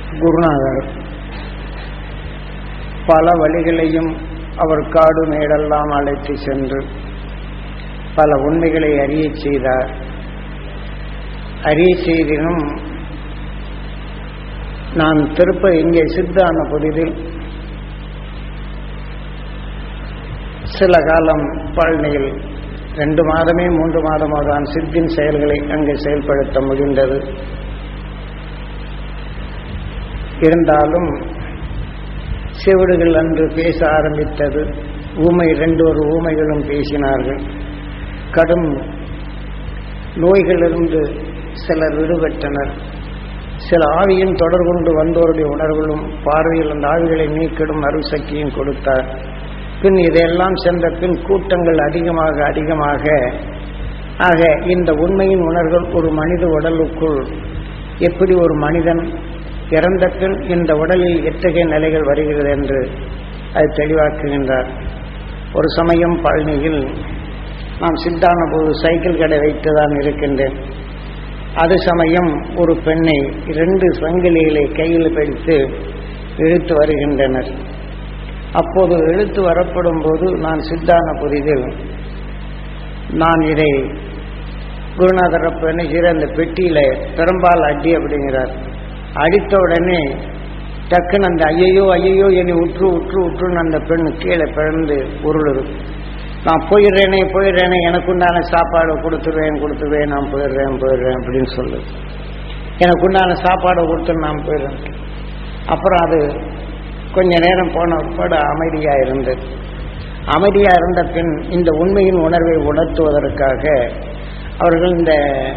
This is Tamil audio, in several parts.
குருநாதர் பல வழிகளையும் அவர் காடு மேடெல்லாம் அழைத்து சென்று பல உண்மைகளை அறிய செய்தார் அறிய செய்தினும் நான் திருப்ப இங்கே சித்தான புதிதில் சில காலம் பழனியில் ரெண்டு மாதமே மூன்று மாதமாக தான் சித்தின் செயல்களை அங்கே செயல்படுத்த முடிந்தது இருந்தாலும் செவிடுகள் அன்று பேச ஆரம்பித்தது ஊமை ரெண்டு ஒரு ஊமைகளும் பேசினார்கள் கடும் நோய்களிலிருந்து சிலர் விடுபட்டனர் சில ஆவியின் தொடர் கொண்டு வந்தோருடைய உணர்வுகளும் பார்வையில் அந்த ஆவிகளை நீக்கிடும் அருள் சக்தியும் கொடுத்தார் பின் இதையெல்லாம் சென்ற பின் கூட்டங்கள் அதிகமாக அதிகமாக ஆக இந்த உண்மையின் உணர்வுகள் ஒரு மனித உடலுக்குள் எப்படி ஒரு மனிதன் இறந்த பின் இந்த உடலில் எத்தகைய நிலைகள் வருகிறது என்று அது தெளிவாக்குகின்றார் ஒரு சமயம் பழனியில் நாம் சித்தான போது சைக்கிள் கடை வைத்து தான் இருக்கின்றேன் அது சமயம் ஒரு பெண்ணை இரண்டு சங்கிலிகளை கையில் பிடித்து இழுத்து வருகின்றனர் அப்போது இழுத்து வரப்படும் போது நான் சித்தான புதிதில் நான் இதை குருநாதரப்ப என்ன செய்கிற அந்த பெட்டியில பெரும்பால் அடி அப்படிங்கிறார் அடித்த உடனே டக்குன்னு அந்த ஐயையோ ஐயையோ என்னை உற்று உற்று உற்றுன்னு அந்த பெண் கீழே பிறந்து உருளுது நான் போயிடுறேனே போயிடுறேனே எனக்கு உண்டான சாப்பாடு கொடுத்துருவேன் கொடுத்துருவேன் நான் போயிடுறேன் போயிடுறேன் அப்படின்னு சொல்லு எனக்கு உண்டான சாப்பாடு கொடுத்து நான் போயிடுறேன் அப்புறம் அது கொஞ்ச நேரம் போன உட்பட அமைதியாக இருந்தது அமைதியாக இருந்த பின் இந்த உண்மையின் உணர்வை உணர்த்துவதற்காக அவர்கள் இந்த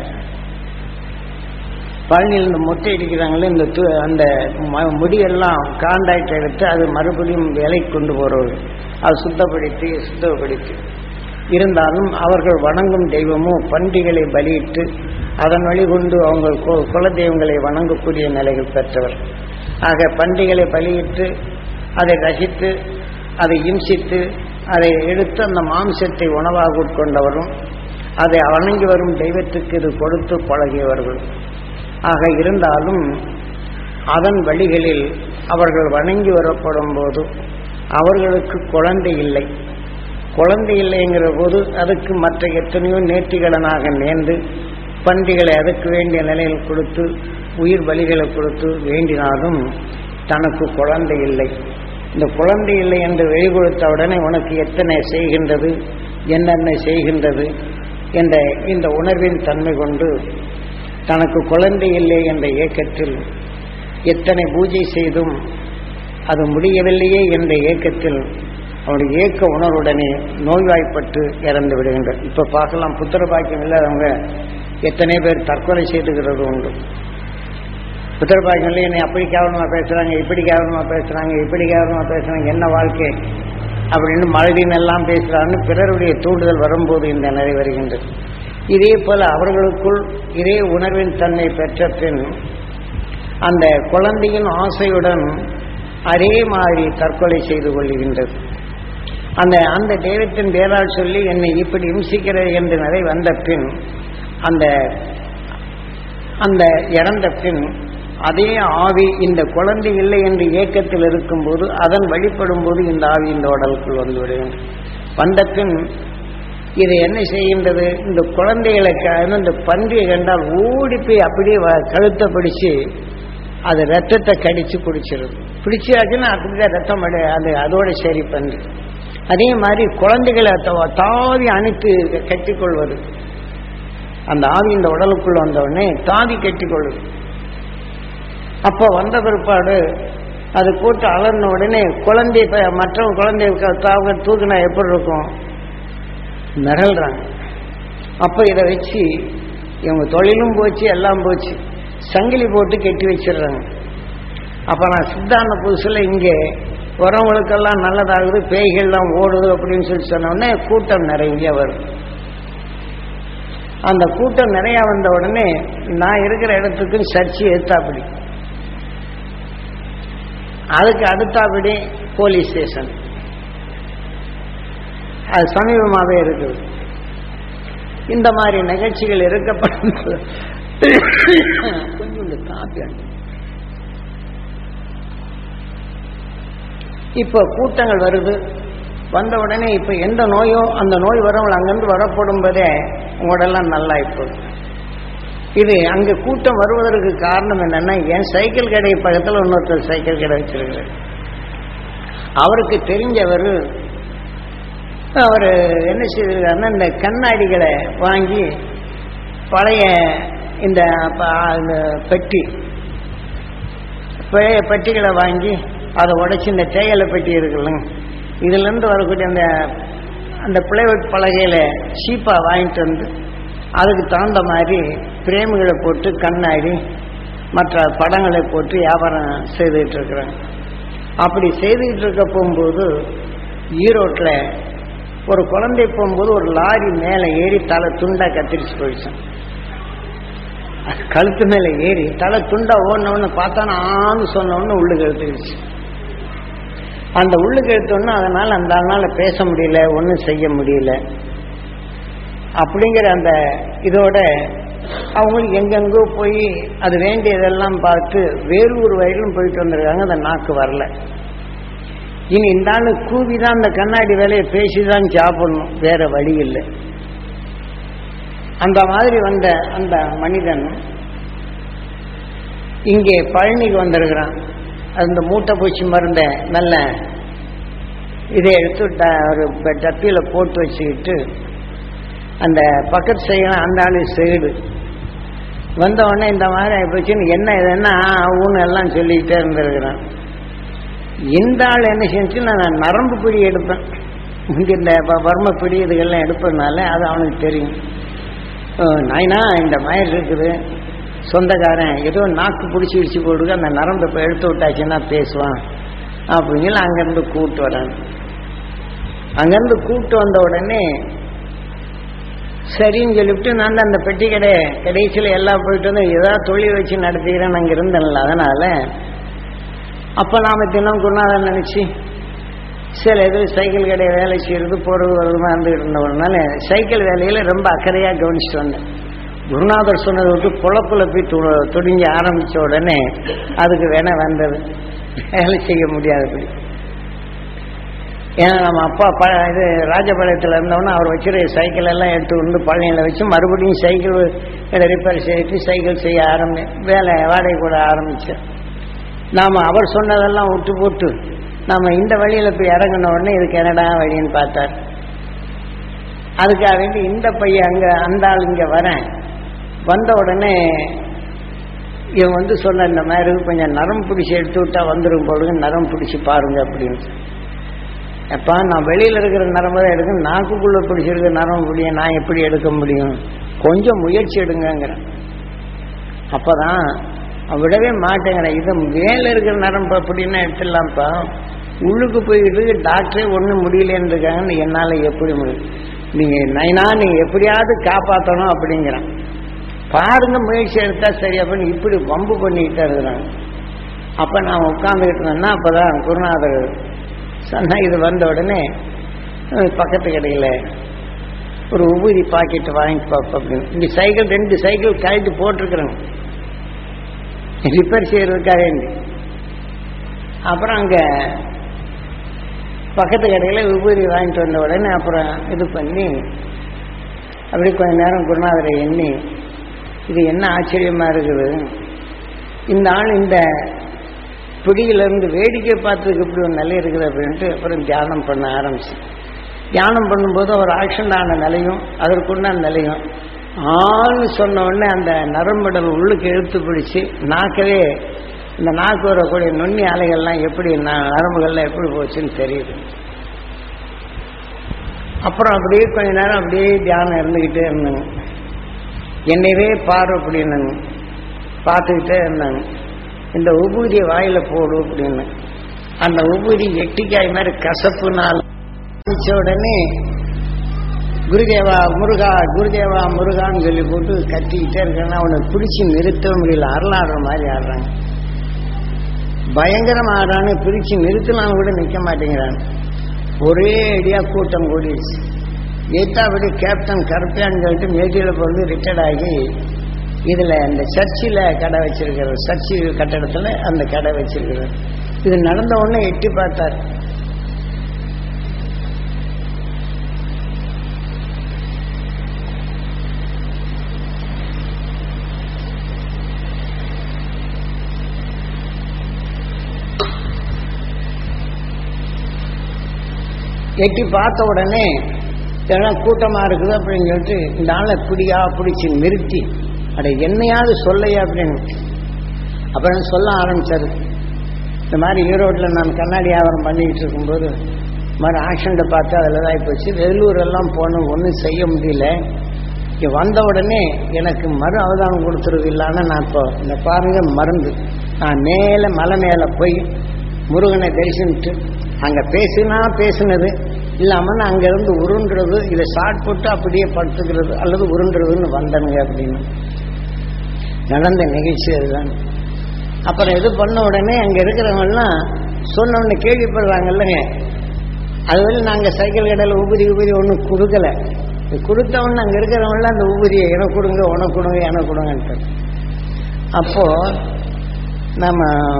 பழனியில் இந்த மொட்டை அடிக்கிறாங்களே இந்த து- அந்த ம- முடியெல்லாம் காண்டாக்ட் எடுத்து அது மறுபடியும் வேலைக்கு கொண்டு போகிறவர்கள் அது சுத்தப்படுத்தி சுத்தப்படுத்தி இருந்தாலும் அவர்கள் வணங்கும் தெய்வமோ பண்டிகளை பலியிட்டு அதன் வழி கொண்டு அவங்க கு- குல தெய்வங்களை வணங்கக்கூடிய நிலைகள் பெற்றவர் ஆக பண்டிகளை பலியிட்டு அதை ரசித்து அதை இம்சித்து அதை எடுத்து அந்த மாம்சத்தை உணவாக உட்கொண்டவரும் அதை வணங்கி வரும் தெய்வத்துக்கு இது கொடுத்து பழகியவர்கள் ஆக இருந்தாலும் அதன் வழிகளில் அவர்கள் வணங்கி வரப்படும் போது அவர்களுக்கு குழந்தை இல்லை குழந்தை இல்லைங்கிற போது அதுக்கு மற்ற எத்தனையோ நேர்த்திகடனாக நேர்ந்து பண்டிகளை அதுக்கு வேண்டிய நிலையில் கொடுத்து உயிர் பலிகளை கொடுத்து வேண்டினாலும் தனக்கு குழந்தை இல்லை இந்த குழந்தை இல்லை என்று வெளி உடனே உனக்கு எத்தனை செய்கின்றது என்னென்ன செய்கின்றது என்ற இந்த உணர்வின் தன்மை கொண்டு தனக்கு குழந்தை இல்லை என்ற ஏக்கத்தில் எத்தனை பூஜை செய்தும் அது முடியவில்லையே என்ற ஏக்கத்தில் அவனுடைய ஏக்க உணர்வுடனே நோய்வாய்ப்பட்டு இறந்து விடுகின்றார் இப்போ பார்க்கலாம் புத்திர பாக்கியம் இல்லாதவங்க எத்தனை பேர் தற்கொலை செய்துகிறது உண்டு புத்திர பாக்கியம் இல்லை என்னை அப்படி கேவலமாக பேசுகிறாங்க இப்படி கேவலமாக பேசுகிறாங்க இப்படி கேவலமாக பேசுகிறாங்க என்ன வாழ்க்கை அப்படின்னு மழதின் எல்லாம் பேசுகிறான்னு பிறருடைய தூண்டுதல் வரும்போது இந்த நிலை வருகின்றது இதே போல அவர்களுக்குள் இதே உணர்வின் தன்மை பெற்ற பின் அந்த குழந்தையின் ஆசையுடன் அதே மாதிரி தற்கொலை செய்து கொள்கின்றது அந்த அந்த தெய்வத்தின் பேரால் சொல்லி என்னை இப்படி இம்சிக்கிறது என்ற நிலை வந்த பின் அந்த அந்த இறந்த பின் அதே ஆவி இந்த குழந்தை இல்லை என்று ஏக்கத்தில் இருக்கும்போது அதன் வழிபடும் போது இந்த ஆவி இந்த உடலுக்குள் வந்து விடுகின்றது வந்த பின் இது என்ன செய்கின்றது இந்த குழந்தைகளை க- இந்த பன்றியை கண்டால் ஓடி போய் அப்படியே வ- கழுத்தை பிடிச்சு அது ரத்தத்தை கடிச்சு குடிச்சிருது பிடிச்சாச்சுன்னா அப்படிதான் ரத்தம் அடை அது அதோட சரி பன்றி அதே மாதிரி குழந்தைகளை த- தாவி அணைத்து கட்டிக்கொள்வது அந்த ஆவி இந்த உடலுக்குள்ள வந்தவுடனே தாவி கட்டிக்கொள்ளுது அப்போ வந்த பிற்பாடு அது போட்டு அலர்ன உடனே குழந்தை இப்ப மற்றவங்க குழந்தை தாவங்க தூக்குனா எப்படி இருக்கும் மிரள்றாங்க அப்போ இதை வச்சு இவங்க தொழிலும் போச்சு எல்லாம் போச்சு சங்கிலி போட்டு கட்டி வச்சிடுறாங்க அப்போ நான் சித்தாந்த புதுசில் இங்கே வரவங்களுக்கெல்லாம் நல்லதாகுது பேய்கள்லாம் ஓடுது அப்படின்னு சொல்லி சொன்ன உடனே கூட்டம் நிறைய வரும் அந்த கூட்டம் நிறைய வந்த உடனே நான் இருக்கிற இடத்துக்கு சர்ச்சை எடுத்தாப்படி அதுக்கு அடுத்தாப்படி போலீஸ் ஸ்டேஷன் அது சமீபமாகவே இருக்குது இந்த மாதிரி நிகழ்ச்சிகள் இருக்கப்படும் கொஞ்சம் காப்பி அனுப்பு. இப்போ கூட்டங்கள் வருது வந்த உடனே இப்போ எந்த நோயோ அந்த நோய் வரவங்க அங்கேருந்து வரப்படும் போதே உங்களோடெல்லாம் நல்லா இப்போ இது அங்கே கூட்டம் வருவதற்கு காரணம் என்னன்னா என் சைக்கிள் கடை பக்கத்தில் இன்னொருத்தர் சைக்கிள் கடை வச்சிருக்கிறார் அவருக்கு தெரிஞ்சவர் அவர் என்ன செய்திருக்காருன்னா இந்த கண்ணாடிகளை வாங்கி பழைய இந்த ப- இந்த பெட்டி பழைய பெட்டிகளை வாங்கி அதை உடைச்சி இந்த தேயிலை பெட்டி இருக்குல்லங்க இதுலேருந்து வரக்கூடிய அந்த அந்த பிளைவுட் பலகையில் சீப்பாக வாங்கிட்டு வந்து அதுக்கு தகுந்த மாதிரி பிரேமுகளை போட்டு கண்ணாடி மற்ற படங்களை போட்டு வியாபாரம் செய்துகிட்டு இருக்கிறாங்க அப்படி செய்துகிட்டு இருக்க போகும்போது ஈரோட்டில் ஒரு குழந்தை போகும்போது ஒரு லாரி மேலே ஏறி தலை துண்டா கத்திரிச்சு போயிடுச்சான் அது கழுத்து மேலே ஏறி தலை துண்டா ஓடணும்னு பார்த்தானா ஆன்னு சொன்னோன்னு உள்ளுக்கு எடுத்துக்கிடுச்சு அந்த உள்ளுக்கு எடுத்தோன்னு அதனால் அந்த ஆளால பேச முடியல ஒன்றும் செய்ய முடியல அப்படிங்கிற அந்த இதோட அவங்களுக்கு எங்கெங்கோ போய் அது வேண்டியதெல்லாம் பார்த்து வேலூர் வயலும் போயிட்டு வந்திருக்காங்க அந்த நாக்கு வரல இனி இந்த ஆளு கூவி தான் அந்த கண்ணாடி வேலையை பேசி தான் சாப்பிடணும் வேற வழி இல்லை அந்த மாதிரி வந்த அந்த மனிதன் இங்கே பழனிக்கு வந்திருக்கிறான் அந்த மூட்டை பூச்சி மருந்தை நல்ல இதை எடுத்து ட- ஒரு ப- டப்பியில போட்டு வச்சுக்கிட்டு அந்த பக்கத்து செய்யலாம் அந்த ஆளு சைடு வந்த உடனே இந்த மாதிரி ஆயிப்போச்சுன்னு என்ன இது என்ன ஊன்னு எல்லாம் சொல்லிக்கிட்டே இருந்திருக்கிறான் இந்த ஆள் என்ன செஞ்சு நான் நரம்பு பிடி எடுப்பேன் இங்க இந்த வ- வர்ம பிடி இதுகள்லாம் எடுப்பதுனால அது அவனுக்கு தெரியும் அஹ் நாயனா இந்த மாதிரி இருக்குது சொந்தக்காரன் ஏதோ நாக்கு பிடிச்சி இடிச்சு போடுங்க அந்த நரம்பை இப்போ எடுத்து விட்டாச்சுன்னா பேசுவான் அப்படின்னு சொல்லி அங்கேருந்து கூப்பிட்டு வரான் அங்கேருந்து கூப்பிட்டு வந்த உடனே சரின்னு சொல்லிவிட்டு நான் தான் அந்த பெட்டி கடை கடைசியில் எல்லாம் போயிட்டு வந்து ஏதாவது தொழில் வச்சு நடத்திக்கிறேன் அங்கே இருந்தேன்ல அதனால அப்போ நாம தினம் குருநாதன் நினச்சி சில இது சைக்கிள் கடை வேலை செய்யறது போகிறது வருதுமா இருந்துகிட்டு இருந்தவனால சைக்கிள் வேலையில் ரொம்ப அக்கறையாக கவனிச்சுட்டு வந்தேன் குருநாதர் சொன்னதை விட்டு பொழப்புல போய் து- துடிஞ்ச ஆரம்பிச்ச உடனே அதுக்கு வேணா வந்தது வேலை செய்ய முடியாதபடி ஏன்னா நம்ம அப்பா ப இது ராஜபாளையத்தில் இருந்தவொன்னே அவர் வச்சிருக்க சைக்கிள் எல்லாம் எடுத்து வந்து பழனியில் வச்சு மறுபடியும் சைக்கிள் ரிப்பேர் செய்து சைக்கிள் செய்ய ஆரம்பி வேலை வாடகை கூட ஆரம்பித்தேன் நாம் அவர் சொன்னதெல்லாம் விட்டு போட்டு நாம் இந்த வழியில் போய் இறங்கின உடனே இதுக்கு என்னடா வழின்னு பார்த்தார் அதுக்காக வேண்டி இந்த பையன் அங்கே அந்த ஆள் இங்கே வரேன் வந்த உடனே இவன் வந்து சொன்ன இந்த மாதிரி கொஞ்சம் நரம் பிடிச்சி எடுத்து விட்டா வந்துடும் பொழுது நரம் பிடிச்சி பாருங்க அப்படின்னு அப்பா நான் வெளியில் இருக்கிற நரம்பு தான் எடுக்க நாக்குக்குள்ளே பிடிச்சிருக்க நரம்பு பிடிய நான் எப்படி எடுக்க முடியும் கொஞ்சம் முயற்சி எடுங்கங்கிறேன் அப்பதான் அவன் விடவே மாட்டேங்கிறேன் இது மேல இருக்கிற நரம்பு அப்படின்னா எடுத்துடலாம்ப்பா உள்ளுக்கு போயிட்டு டாக்டரே ஒன்றும் முடியலன்னு இருக்காங்கன்னு என்னால் எப்படி முடியும் நீங்க நைனா நீங்க எப்படியாவது காப்பாற்றணும் அப்படிங்கிறான் பாருங்க முயற்சி எடுத்தா சரி அப்படின்னு இப்படி வம்பு பண்ணிக்கிட்டே இருக்கிறாங்க அப்ப நான் உட்காந்துக்கிட்டு இருந்தேன்னா அப்பதான் குருநாதர் சொன்னா இது வந்த உடனே அஹ், பக்கத்து கடையில் ஒரு உபூதி பாக்கெட் வாங்கி பார்ப்போம் அப்படின்னு இங்க சைக்கிள் ரெண்டு சைக்கிள் கழட்டி போட்டிருக்கிறேங்க ரிப்பேர் செய்யறதுக்காக வேண்டி அப்புறம் அங்க பக்கத்து கடையில் விபூதி வாங்கிட்டு வந்த உடனே அப்புறம் இது பண்ணி அப்படி கொஞ்ச நேரம் குருநாதரை எண்ணி இது என்ன ஆச்சரியமா இருக்குது இந்த ஆள் இந்த பிடியிலிருந்து வேடிக்கை பார்த்ததுக்கு இப்படி ஒரு நிலை இருக்குது அப்படின்ட்டு அப்புறம் தியானம் பண்ண ஆரம்பிச்சு தியானம் பண்ணும்போது ஒரு ஆக்ஷன் ஆன நிலையும் அதற்குண்டான நிலையும் ஆள்னு சொன்ன உடனே அந்த நரம்புடல் உள்ளுக்கு இழுத்து பிடிச்சு நாக்கவே இந்த நாக்கு வரக்கூடிய நுண்ணி அலைகள்லாம் எப்படி ந- நரம்புகள்லாம் எப்படி போச்சுன்னு தெரியுது அப்புறம் அப்படியே கொஞ்ச நேரம் அப்படியே தியானம் இருந்துக்கிட்டே இருந்தாங்க என்னையவே பாரு அப்படின்னாங்க பார்த்துக்கிட்டே இருந்தாங்க இந்த உபூதியை வாயில போடு அப்படின்னு அந்த உபூதி எட்டிக்காய் மாதிரி கசப்புனால ஆரம்பிச்ச உடனே குருதேவா முருகா குருதேவா முருகான்னு சொல்லி போட்டு கத்திக்கிட்டே இருக்காங்க அவனை பிடிச்சி நிறுத்தவே முடியல அருளாடுற மாதிரி ஆடுறாங்க பயங்கரமா ஆடுறான்னு பிரிச்சு நிறுத்தலாம் கூட நிக்க மாட்டேங்கிறான் ஒரே அடியா கூட்டம் கூடிடுச்சு ஏத்தாபடி கேப்டன் கருப்பையான்னு சொல்லிட்டு மேட்டியில் பிறந்து ரிட்டையர்ட் ஆகி இதுல அந்த சர்ச்சில் கடை வச்சிருக்கிறார் சர்ச்சு கட்டடத்துல அந்த கடை வச்சிருக்கிறார் இது நடந்த உடனே எட்டி பார்த்தார் எட்டி பார்த்த உடனே இதெல்லாம் கூட்டமா இருக்குது அப்படின்னு சொல்லிட்டு இந்த ஆளை பிடியா பிடிச்சி நிறுத்தி அட என்னையாவது சொல்லையா அப்படின்னு அப்புறம் சொல்ல ஆரம்பிச்சாரு இந்த மாதிரி ஈரோட்டில் நான் கண்ணாடி வியாபாரம் பண்ணிக்கிட்டு இருக்கும்போது இந்த மாதிரி ஆக்சிடெண்ட்டை பார்த்து அதில் தான் போச்சு வெள்ளூர் எல்லாம் போனோம் ஒன்றும் செய்ய முடியல இங்கே வந்த உடனே எனக்கு மறு அவதானம் கொடுத்துருது இல்லாமல் நான் இப்போ இந்த பாருங்க மருந்து நான் மேலே மலை மேலே போய் முருகனை தரிசனிட்டு அங்கே பேசினா பேசுனது இல்லாமல் நான் அங்கேருந்து உருண்டுறது இதை ஷார்ட் போட்டு அப்படியே படுத்துக்கிறது அல்லது உருண்டுறதுன்னு வந்தனுங்க அப்படின்னு நடந்த நிகழ்ச்சி அதுதான் அப்புறம் இது பண்ண உடனே அங்கே இருக்கிறவங்கெல்லாம் சொன்ன உடனே கேள்விப்படுறாங்கல்லங்க அதுவரை நாங்கள் சைக்கிள் கடையில் உபரி உபரி ஒன்றும் கொடுக்கல கொடுத்த உடனே அங்கே இருக்கிறவங்களாம் அந்த உபரியை எனக்கு கொடுங்க உனக்கு கொடுங்க எனக்கு கொடுங்கன்ட்டு அப்போ நம்ம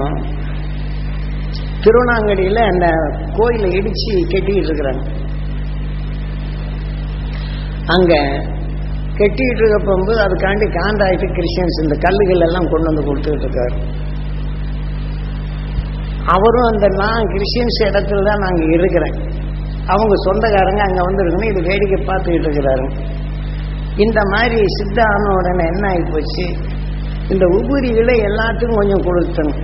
திருவண்ணாங்கடியில் அந்த கோயிலை இடிச்சு கட்டிக்கிட்டு இருக்கிறாங்க அங்க கட்டிக்கிட்டு இருக்க போகும்போது அதுக்காண்டி காண்டாயிட்டு கிறிஸ்டியன்ஸ் இந்த கல்லுகள் எல்லாம் கொண்டு வந்து கொடுத்துட்டு இருக்காரு அவரும் அந்த நான் கிறிஸ்டியன்ஸ் இடத்துல தான் நாங்க இருக்கிறேன் அவங்க சொந்தக்காரங்க அங்க வந்து இருக்கணும் இது வேடிக்கை பார்த்துக்கிட்டு இருக்கிறாரு இந்த மாதிரி சித்த ஆன உடனே என்ன ஆகி போச்சு இந்த உபரிகளை எல்லாத்துக்கும் கொஞ்சம் கொடுத்தணும்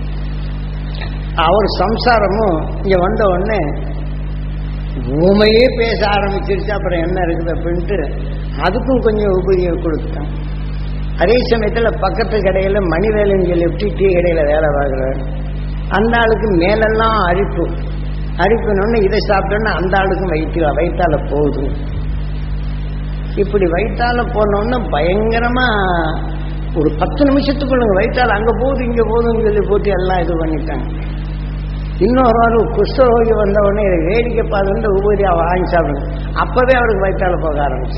அவர் சம்சாரமும் இங்க வந்த உடனே ஊமையே பேச ஆரம்பிச்சிருச்சு அப்புறம் என்ன இருக்குது அப்படின்ட்டு அதுக்கும் கொஞ்சம் உபரியை கொடுத்தான் அதே சமயத்தில் பக்கத்து கடையில் மணிவேலைன்னு சொல்லிவிட்டு டீ கடையில் வேலை பார்க்குறாரு அந்த ஆளுக்கு மேலெல்லாம் அரிப்பு அரிப்புனோடனே இதை சாப்பிட்டோன்னா அந்த ஆளுக்கும் வயிற்று வயிற்றால போகுது இப்படி வயிற்றால போனோன்னு பயங்கரமா ஒரு பத்து நிமிஷத்துக்குள்ளுங்க வயிற்றால அங்க போகுது இங்க போகுதுன்னு சொல்லி போட்டு எல்லாம் இது பண்ணிட்டாங்க இன்னொரு ஆள் குஷ்டரோகி வந்த உடனே இதை வேடிக்கை பார்த்துட்டு உபரி அவ வாங்கி சாப்பிடுங்க அப்பவே அவருக்கு வயிற்றால போக ஆரம்பிச்சு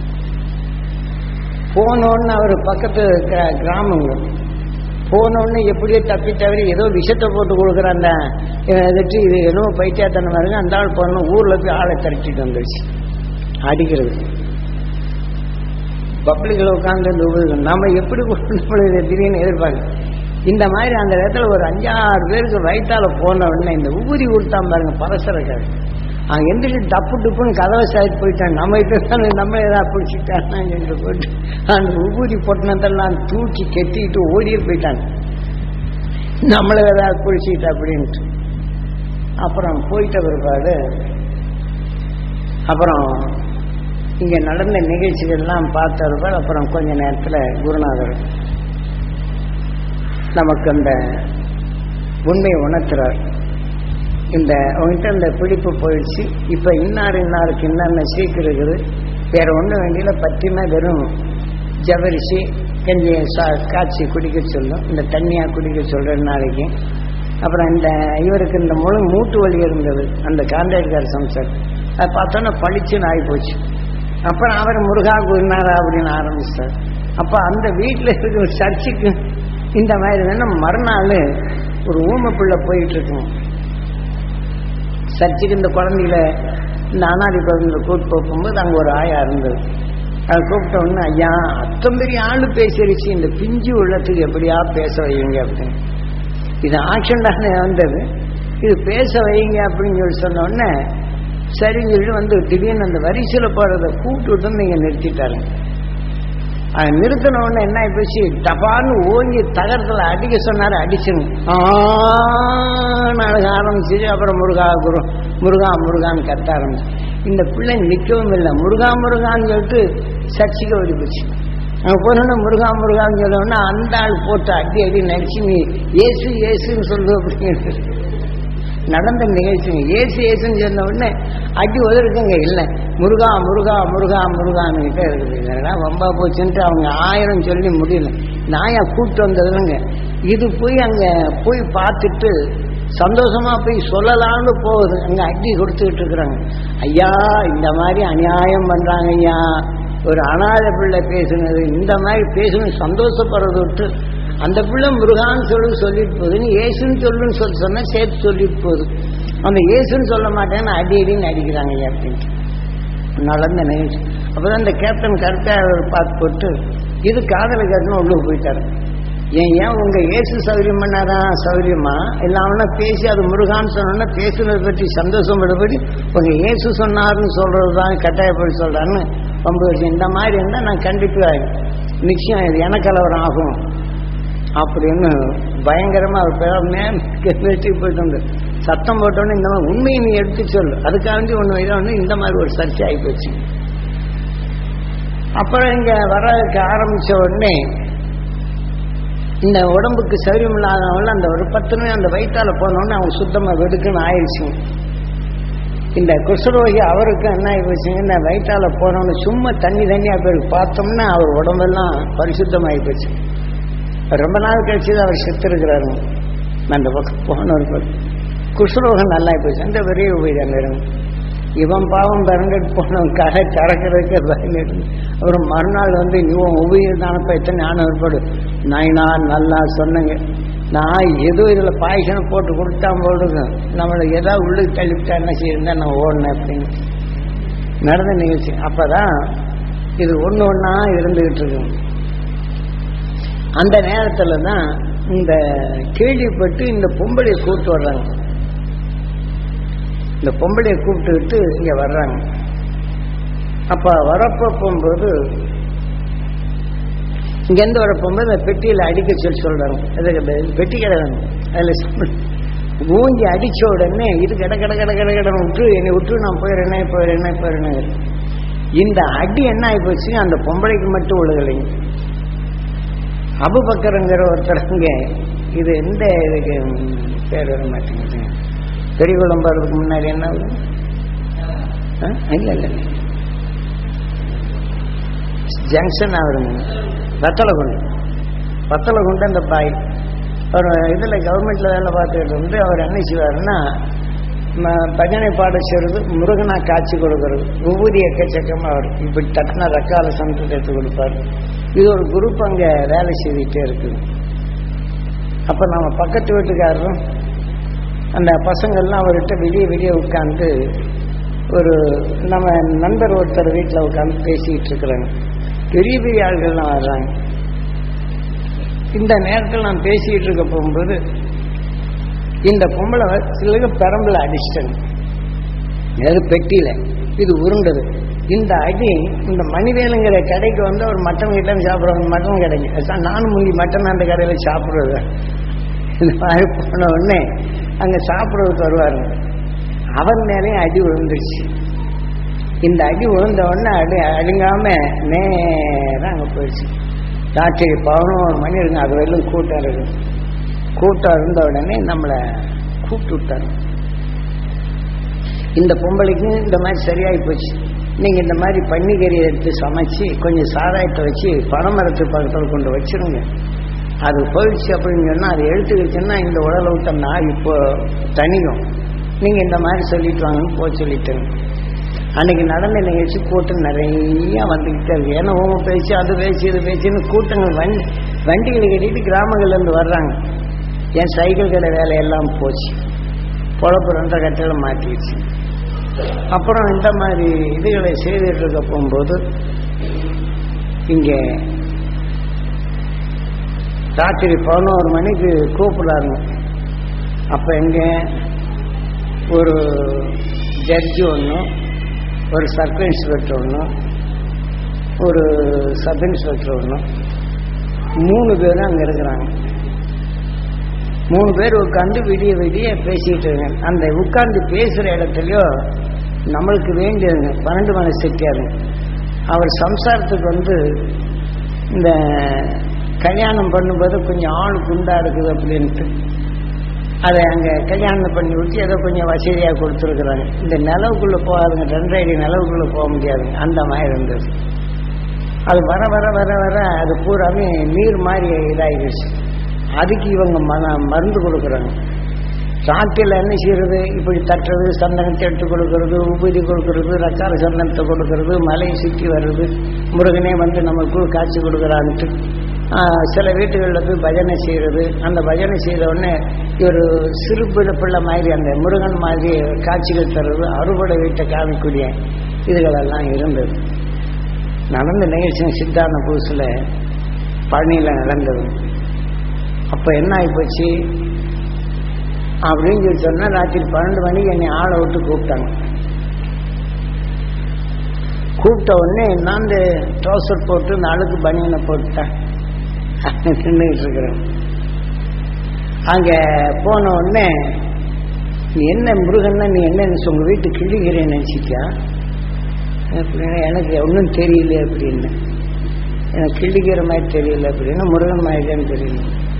போனோன்னு அவர் பக்கத்து கிரா- கிராமங்க போனோன்னு எப்படியோ தப்பி தவிர ஏதோ விஷத்தை போட்டு கொடுக்குற அந்த எதிர்த்து இது என்னவோ பைத்தியாத்தனமா இருக்கு அந்த ஆள் போனோம் ஊர்ல போய் ஆளை திரட்டிட்டு வந்துருச்சு அடிக்கிறது பப்ளிக்கில் உட்காந்து இந்த உபயோக நம்ம எப்படி நம்மளுக்கு திடீர்னு எதிர்பார்க்க இந்த மாதிரி அந்த இடத்துல ஒரு அஞ்சாறு பேருக்கு வயிற்றால போன உடனே இந்த உபரி கொடுத்தான் பாருங்க பரசரக்காரு அங்கே எந்திரிச்சு டப்பு டப்புன்னு கதவை சாய்த்து போயிட்டான் நம்ம கிட்ட நம்ம ஏதாவது பிடிச்சிட்டான்னு என்று போட்டு அந்த உபூதி பொட்டினதெல்லாம் தூக்கி கெட்டிட்டு ஓடியே போயிட்டாங்க நம்மளை ஏதாவது பிடிச்சிட்டா அப்படின்ட்டு அப்புறம் போயிட்ட பிற்பாடு அப்புறம் இங்க நடந்த நிகழ்ச்சிகள்லாம் பார்த்த பிற்பாடு அப்புறம் கொஞ்ச நேரத்துல குருநாதர் நமக்கு அந்த உண்மையை உணர்த்துறார் இந்த அவங்ககிட்ட இந்த பிடிப்பு போயிடுச்சு இப்ப இன்னார் இன்னாருக்கு என்னென்ன சீக்கிரம் இருக்குது வேற ஒன்றும் வேண்டியில பத்தினா வெறும் ஜவரிசி கஞ்சி சா- காய்ச்சி குடிக்க சொல்லும் இந்த தண்ணியா குடிக்க சொல்ற நாளைக்கு அப்புறம் இந்த இவருக்கு இந்த முழு மூட்டு வலி இருந்தது அந்த கான்ட்ராக்டர் சம்சார் அதை பார்த்தோன்னா பளிச்சுன்னு ஆகி போச்சு அப்புறம் அவர் முருகா குருநாதா அப்படின்னு ஆரம்பிச்சார் அப்ப அந்த வீட்டில் இருக்கிற சர்ச்சுக்கு இந்த மாதிரி வேணா மறுநாள் ஒரு ஊமை பிள்ளை போயிட்டு இருக்கும் சர்ச்சுக்கு இந்த குழந்தையில இந்த அனாதி பகுதியில் கூப்பிட்டு போகும்போது அங்கே ஒரு ஆயா இருந்தது அதை கூப்பிட்ட உடனே ஐயா அத்தம் பெரிய ஆளு பேசிருச்சு இந்த பிஞ்சு உள்ளத்துக்கு எப்படியா பேச வைங்க அப்படின்னு இது ஆக்ஷன்டான வந்தது இது பேச வைங்க அப்படின்னு சொல்லி சொன்ன உடனே சரின்னு சொல்லி வந்து திடீர்னு அந்த வரிசையில் போகிறத கூப்பிட்டு வந்து நீங்கள் நிறுத்திட்டாருங்க அதை நிறுத்தின உடனே என்ன ஆயிப்போச்சு டபான்னு ஓங்கி தகரத்தில் அடிக்க சொன்னாரு அடிச்சுங்க நாளைக்கு ஆரம்பிச்சு அப்புறம் முருகா குரு முருகா முருகான்னு கத்த ஆரம்பிச்சு இந்த பிள்ளை நிற்கவும் இல்லை முருகா முருகான்னு சொல்லிட்டு சர்ச்சைக்கு ஓடி போச்சு அங்கே போனோன்னா முருகா முருகான்னு சொன்னோன்னா அந்த ஆள் போட்டு அடி அடி நடிச்சு நீ ஏசு ஏசுன்னு சொல்லு அப்படின்னு நடந்த நிகழ்ச்சிங்க ஏசு ஏசுன்னு சொன்ன உடனே அடி உதருக்குங்க இல்லை முருகா முருகா முருகா முருகான்னு கிட்ட இருக்குது இதெல்லாம் ரொம்ப போச்சுன்ட்டு அவங்க ஆயிரம் சொல்லி முடியல நாயா கூப்பிட்டு வந்ததுலங்க இது போய் அங்க போய் பார்த்துட்டு சந்தோஷமா போய் சொல்லலாம்னு போகுது அங்க அடி கொடுத்துக்கிட்டு இருக்கிறாங்க ஐயா இந்த மாதிரி அநியாயம் பண்றாங்க ஐயா ஒரு அனாதை பிள்ளை பேசுனது இந்த மாதிரி பேசணும் சந்தோஷப்படுறது விட்டு அந்த பிள்ளை முருகான்னு சொல்லு சொல்லிட்டு போகுது நீ ஏசுன்னு சொல்லுன்னு சொல்லி சொன்னா சேர்த்து சொல்லிட்டு போகுது அந்த ஏசுன்னு சொல்ல மாட்டேன்னு அடி அடின்னு அடிக்கிறாங்க ஐயா அப்படின்ட்டு நடந்த நிகழ்ச்சி அப்பதான் இந்த கேப்டன் கரெக்டா அவர் பார்த்து போட்டு இது காதல கேட்டுன்னு உள்ள போயிட்டாரு ஏன் ஏன் உங்க இயேசு சௌகரியம் பண்ணாதான் சௌகரியமா இல்லாமனா பேசி அது முருகான்னு சொன்னோன்னா பேசுனதை பற்றி சந்தோஷப்படபடி உங்க இயேசு சொன்னாருன்னு சொல்றதுதான் கட்டாயப்படி சொல்றான்னு ரொம்ப விஷயம் இந்த மாதிரி இருந்தா நான் கண்டிப்பா நிச்சயம் இது எனக்கலவரம் ஆகும் அப்படின்னு பயங்கரமா அவர் பேச்சு போயிட்டு வந்து சத்தம் போட்டோன்னே இந்த மாதிரி உண்மையை நீ எடுத்து சொல்லு அதுக்காண்டி ஒண்ணு வந்து இந்த மாதிரி ஒரு சர்ச்சை ஆகி போச்சு அப்புறம் இங்க வரதுக்கு ஆரம்பிச்ச உடனே இந்த உடம்புக்கு சௌரியம் இல்லாதவங்க அந்த ஒரு பத்து நாள் அந்த வயிற்றால போனோடனே அவங்க சுத்தமா வெடுக்குன்னு ஆயிடுச்சு இந்த குஷ்ரோகி அவருக்கு என்ன ஆகி போச்சுங்க இந்த வயிற்றால போனோன்னு சும்மா தண்ணி தண்ணியா போயிருக்கு பார்த்தோம்னா அவர் உடம்பெல்லாம் பரிசுத்தமாகி போச்சு ரொம்ப நாள் கழிச்சு அவர் செத்து இருக்கிறாரு அந்த பக்கம் போனவர் குஷ்ரோகம் நல்லா போச்சு அந்த பெரிய உபயோகம் இவன் பாவம் பிறந்துட்டு போனவன் கரை திறக்கிறதுக்கு பயந்துட்டு அப்புறம் மறுநாள் வந்து இவன் உபயோகத்தானப்ப எத்தனை ஞானம் ஏற்பாடு நாயினா நல்லா சொன்னங்க நான் ஏதோ இதில் பாயசம் போட்டு கொடுத்தா போடுங்க நம்மளை ஏதாவது உள்ளுக்கு தள்ளிவிட்டா என்ன செய்யிருந்தா நான் ஓடினேன் அப்படின்னு நடந்த நிகழ்ச்சி அப்பதான் இது ஒன்று ஒன்றா இருந்துகிட்டு இருக்கு அந்த நேரத்துல தான் இந்த கேள்விப்பட்டு இந்த பொம்பளையை கூப்பிட்டு வர்றாங்க இந்த பொம்பளையை கூப்பிட்டுக்கிட்டு இங்க வர்றாங்க அப்ப வரப்ப போகும்போது இங்கேருந்து வர போகும்போது அந்த பெட்டியில் அடிக்க சொல்லி சொல்றாங்க அதுக்கு பெட்டி கிடையாது அதில் ஊங்கி அடிச்ச உடனே இது கட கட கட கட கடனை விட்டு என்னை விட்டு நான் போயிடுறேனே போயிடுறேனே போயிடுறேன் இந்த அடி என்ன ஆகி போச்சு அந்த பொம்பளைக்கு மட்டும் விழுகலைங்க அபுபக்கருங்கிற ஒருத்தரங்க இது எந்த இதுக்கு பேர் வர மாட்டேங்குது பெரியகுளம் போறதுக்கு முன்னாடி என்ன வரும் இல்ல இல்ல ஜங்ஷன் ஆகுதுங்க ரத்தலகுண்டு ரத்தலகுண்டு அந்த பாய் அவர் இதுல கவர்மெண்ட்ல வேலை பார்த்துக்கிட்டு வந்து அவர் என்ன செய்வாருன்னா பஜனை பாட செய்வது முருகனா காட்சி கொடுக்கறது விபூதி எக்கச்சக்கமா அவர் இப்படி தட்டின ரக்கால சமத்தை எடுத்து கொடுப்பாரு இது ஒரு குரூப் அங்க வேலை செய்துட்டே இருக்குது அப்ப நம்ம பக்கத்து வீட்டுக்காரரும் அந்த பசங்கள்லாம் அவர்கிட்ட வெளியே வெளியே உட்காந்து ஒரு நம்ம நண்பர் ஒருத்தர் வீட்டில் உட்காந்து பேசிக்கிட்டு இருக்கிறாங்க பெரிய பெரிய ஆள்கள்லாம் வர்றாங்க இந்த நேரத்தில் நான் பேசிக்கிட்டு இருக்க போகும்போது இந்த பொம்பளை சிலருக்கு பெரம்புல அடிச்சிட்டங்க அது பெட்டியில இது உருண்டது இந்த அடி இந்த மணிவேலுங்கிற கடைக்கு வந்து ஒரு மட்டன் கிட்ட சாப்பிட்றவங்க மட்டன் கடைக்கு நானும் முந்தி மட்டன் அந்த கடையில் சாப்பிட்றது இந்த மாதிரி போன உடனே அங்கே சாப்பிட்றதுக்கு வருவாருங்க அவன் மேலேயும் அடி விழுந்துருச்சு இந்த அடி விழுந்த உடனே அடி அழுங்காம நேரம் அங்கே போயிடுச்சு ராத்திரி பதினோரு மணி இருக்குங்க அது வரையிலும் கூட்டம் இருக்கு கூட்டம் இருந்த உடனே நம்மளை கூப்பிட்டு விட்டாரு இந்த பொம்பளைக்கு இந்த மாதிரி சரியாகி போச்சு நீங்க இந்த மாதிரி பன்னிக்கறி எடுத்து சமைச்சு கொஞ்சம் சாராயத்தை வச்சு பனைமரத்து பக்கத்தில் கொண்டு வச்சிருங்க அது போயிடுச்சு அப்படின்னு சொன்னா அது எடுத்துக்கிச்சுன்னா இந்த உடலை விட்ட நான் இப்போ தனியும் நீங்க இந்த மாதிரி சொல்லிட்டு வாங்கன்னு போய் சொல்லிட்டேங்க அன்னைக்கு நடந்த நிகழ்ச்சி கூட்டம் நிறைய வந்துகிட்டே இருக்கு ஏன்னா உங்க பேச்சு அது பேச்சு இது பேச்சுன்னு கூட்டங்கள் வண்டி வண்டிகளை கட்டிட்டு கிராமங்கள்ல இருந்து வர்றாங்க என் சைக்கிள் கடை வேலையெல்லாம் போச்சு பொழப்பு ரெண்டரை கட்டையில மாட்டிடுச்சு அப்புறம் இந்த மாதிரி இதுகளை செய்துட்டு இருக்க போகும்போது இங்கே ராத்திரி பதினோரு மணிக்கு கூப்பிடுறாங்க அப்ப எங்க ஒரு ஜட்ஜி ஒன்றும் ஒரு சப் இன்ஸ்பெக்டர் ஒன்றும் ஒரு சப் இன்ஸ்பெக்டர் ஒன்றும் மூணு பேரும் அங்கே இருக்கிறாங்க மூணு பேர் உட்காந்து விடிய விடிய பேசிட்டு இருக்காங்க அந்த உட்கார்ந்து பேசுற இடத்துலயோ நம்மளுக்கு வேண்டியதுங்க பன்னெண்டு மணி செட்டியாரு அவர் சம்சாரத்துக்கு வந்து இந்த கல்யாணம் பண்ணும்போது கொஞ்சம் ஆள் குண்டா இருக்குது அப்படின்ட்டு அதை அங்கே கல்யாணம் பண்ணி விட்டு ஏதோ கொஞ்சம் வசதியாக கொடுத்துருக்குறாங்க இந்த நிலவுக்குள்ளே போகாதுங்க ரெண்டரை அடி நிலவுக்குள்ளே போக முடியாதுங்க அந்த மாதிரி இருந்தது அது வர வர வர வர அது பூராமே நீர் மாதிரி இதாகிடுச்சு அதுக்கு இவங்க மன மருந்து கொடுக்குறாங்க சாட்டில் என்ன செய்யறது இப்படி தட்டுறது சந்தனத்தை எடுத்து கொடுக்கறது உபதி கொடுக்கறது ரக்கார சந்தனத்தை கொடுக்கறது மலையை சுற்றி வர்றது முருகனே வந்து நமக்கு காட்சி கொடுக்குறான்ட்டு ஆஹ், சில வீட்டுகளில் போய் பஜனை செய்கிறது அந்த பஜனை செய்த உடனே இவர் சிறு பிள்ளை பிள்ளை மாதிரி அந்த முருகன் மாதிரி காட்சிகள் தர்றது அறுபடை வீட்டை காமிக்கூடிய இதுகளெல்லாம் இருந்தது நடந்த நிகழ்ச்சி சித்தாந்த புதுசில் பழனியில் நடந்தது அப்போ என்ன ஆகிப்போச்சு அப்படின்னு சொல்லி சொன்னால் ராத்திரி பன்னெண்டு மணிக்கு என்னை ஆளை விட்டு கூப்பிட்டாங்க கூப்பிட்ட உடனே நான் இந்த ட்ரௌசர் போட்டு இந்த அழுக்கு பனியனை போட்டுட்டேன் நின்றுட்டு இருக்கிறேன் அங்கே போன உடனே நீ என்ன முருகன்னா நீ என்ன நினைச்ச உங்கள் வீட்டு கிள்ளிக்கிறேன்னு நினச்சிட்டியா அப்படின்னா எனக்கு ஒன்றும் தெரியல அப்படின்னு எனக்கு கிள்ளிக்கிற மாதிரி தெரியல அப்படின்னா முருகன் மாதிரி தான் தெரியல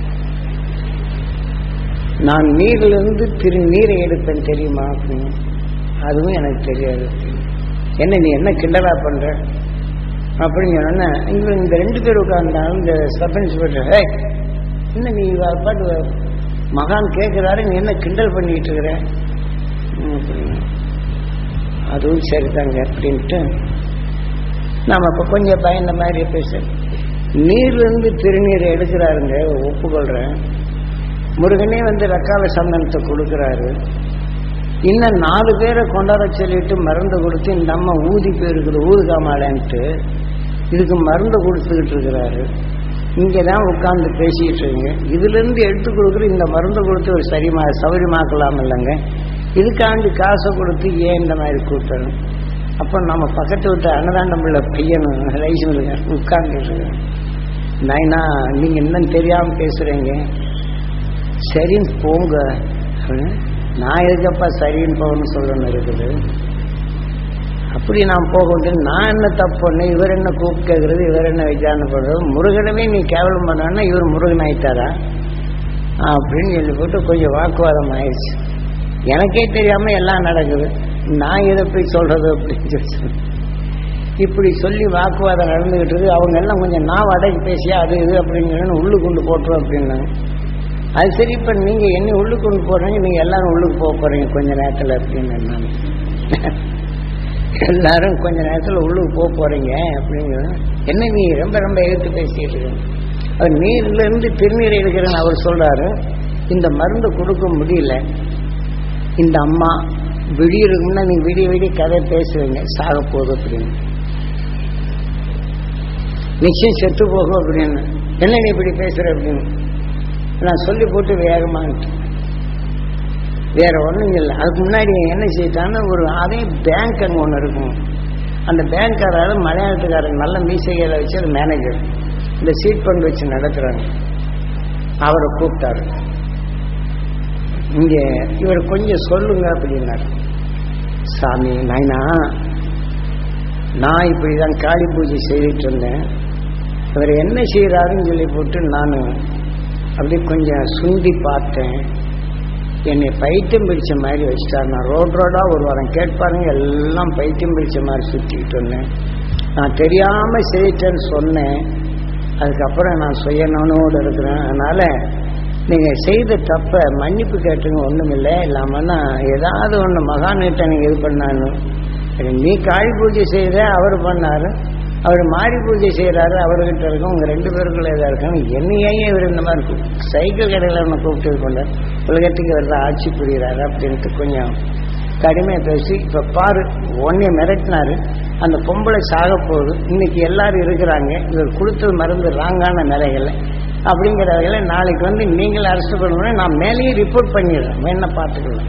நான் நீரிலிருந்து திரு நீரை எடுப்பேன் தெரியுமா அப்படின்னு அதுவும் எனக்கு தெரியாது அப்படின்னு. என்ன நீ என்ன கிண்டலா பண்ற அப்படின்னு சொன்னா இங்க இந்த ரெண்டு பேர் உட்கார்ந்தாலும் இந்த சப் இன்ஸ்பெக்டர் "ஏய், என்ன நீ இவ பாட்டு மகான் கேட்கிறாரு நீ என்ன கிண்டல் பண்ணிட்டு இருக்கிற ம், அப்படின்னு. அதுவும் சரிதாங்க அப்படின்ட்டு நாம இப்ப கொஞ்சம் பயந்த மாதிரி பேச நீர்லேருந்து திருநீரை எடுக்கிறாருங்க ஒப்புக்கொள்றேன் முருகனே வந்து ரக்கால சந்தனத்தை கொடுக்குறாரு இன்னும் நாலு பேரை கொண்டாட சொல்லிட்டு மருந்து கொடுத்து இந்த அம்மா ஊதி போயிருக்குது ஊதுகாமாலன்ட்டு இதுக்கு மருந்து கொடுத்துக்கிட்டு இருக்கிறாரு இங்கே தான் உட்காந்து பேசிக்கிட்டு இருக்கீங்க இதுலேருந்து எடுத்து கொடுக்குற இந்த மருந்து கொடுத்து ஒரு சரிமா சௌரியமாக்கலாம் இல்லைங்க இதுக்காண்டி காசை கொடுத்து ஏன் இந்த மாதிரி கூட்டணும் அப்போ நம்ம பக்கத்து விட்டு அன்னதாண்டம் உள்ள பையனும் ரைசுங்க உட்கார்ந்துட்டு இருக்கேன் நாயனா நீங்கள் இன்னும் தெரியாமல் பேசுகிறீங்க சரின்னு போங்க அப்படின்னு. நான் எதுக்கப்பா சரின்னு போகணும்னு சொல்லணும் இருக்குது அப்படி நான் போக வந்து நான் என்ன தப்பு பண்ணேன் இவர் என்ன கூப்பிட்டு கேட்கறது இவர் என்ன விசாரணை பண்ணுறது முருகனவே நீ கேவலம் பண்ணான்னா இவர் முருகன் ஆயிட்டாரா அப்படின்னு சொல்லி போட்டு கொஞ்சம் வாக்குவாதம் ஆயிடுச்சு எனக்கே தெரியாம எல்லாம் நடக்குது நான் எதை போய் சொல்றது அப்படின்னு சொல்லி சொன்னேன். இப்படி சொல்லி வாக்குவாதம் நடந்துகிட்டு இருக்கு அவங்க எல்லாம் கொஞ்சம் நான் அடக்கி பேசியா அது இது அப்படின்னு உள்ளு கொண்டு போட்டுரும் அப்படின்னாங்க அது சரி இப்ப நீங்க என்ன உள்ளுக்கு கொண்டு போறீங்க நீங்க எல்லாரும் உள்ளுக்கு போக போறீங்க கொஞ்ச நேரத்துல அப்படின்னு நான் எல்லாரும் கொஞ்ச நேரத்துல உள்ளுக்கு போக போறீங்க அப்படின்னு என்ன நீ ரொம்ப ரொம்ப எதிர்த்து பேசிட்டு இருக்க அவர் நீர்ல இருந்து திருநீர் எடுக்கிறேன்னு அவர் சொல்றாரு இந்த மருந்து கொடுக்க முடியல இந்த அம்மா விடியறதுக்கு முன்னா நீங்க விடிய விடிய கதை பேசுவீங்க சாக போகுது அப்படின்னு நிச்சயம் செத்து போகும் அப்படின்னு என்ன நீ இப்படி பேசுற அப்படின்னு நான் சொல்லி போட்டு வேகமான்ட்டு வேற ஒண்ணும் இல்லை அதுக்கு முன்னாடி என்ன செய்யிட்டான்னா ஒரு அதே பேங்க் அங்கே ஒன்று இருக்கும் அந்த பேங்க்காரால மலையாளத்துக்காரங்க நல்ல மீசைகளை வச்சு அது மேனேஜர் இந்த சீட் ஃபண்ட் வச்சு நடத்துறாங்க அவரை கூப்பிட்டாரு இங்க இவர் கொஞ்சம் சொல்லுங்க அப்படின்னாரு சாமி நாயனா நான் இப்படிதான் காளி பூஜை செய்துட்டு இருந்தேன் இவர் என்ன செய்யறாருன்னு சொல்லி போட்டு நான் அப்படி கொஞ்சம் சுண்டி பார்த்தேன் என்னை பைத்தியம் பிடிச்ச மாதிரி வச்சுட்டார் நான் ரோட் ரோடா ஒரு வாரம் கேட்பாருங்க எல்லாம் பைத்தியம் பிடிச்ச மாதிரி சுற்றிக்கிட்டு இருந்தேன் நான் தெரியாம செய்யிட்டேன்னு சொன்னேன் அதுக்கப்புறம் நான் சுயநனோடு இருக்கிறேன் அதனால நீங்க செய்த தப்ப மன்னிப்பு கேட்டுங்க ஒண்ணுமில்லை இல்லாமன்னா ஏதாவது ஒண்ணு மகான்கிட்ட நீங்க இது பண்ணாலும் நீ காளி பூஜை செய்த அவர் பண்ணாரு அவர் மாரி பூஜை செய்யறாரு அவர்கிட்ட இருக்கும் உங்க ரெண்டு பேருக்குள்ள ஏதா இருக்கும் என்னையே இவர் இந்த மாதிரி கூ- சைக்கிள் கடையில் ஒன்று கூப்பிட்டு இது கொண்டார் உலகத்துக்கு இவர் தான் ஆட்சி புரிகிறாரு அப்படின்ட்டு கொஞ்சம் கடுமையா பேசி இப்ப பாரு ஒன்னே மிரட்டினாரு அந்த பொம்பளை சாக போகுது இன்னைக்கு எல்லாரும் இருக்கிறாங்க இவர் கொடுத்தது மருந்து ராங்கான நிலைகள்ல அப்படிங்கிற வகையில நாளைக்கு வந்து நீங்கள் அரெஸ்ட் பண்ணணும் நான் மேலேயே ரிப்போர்ட் பண்ணிடுறேன் வேணா பார்த்துக்கலாம்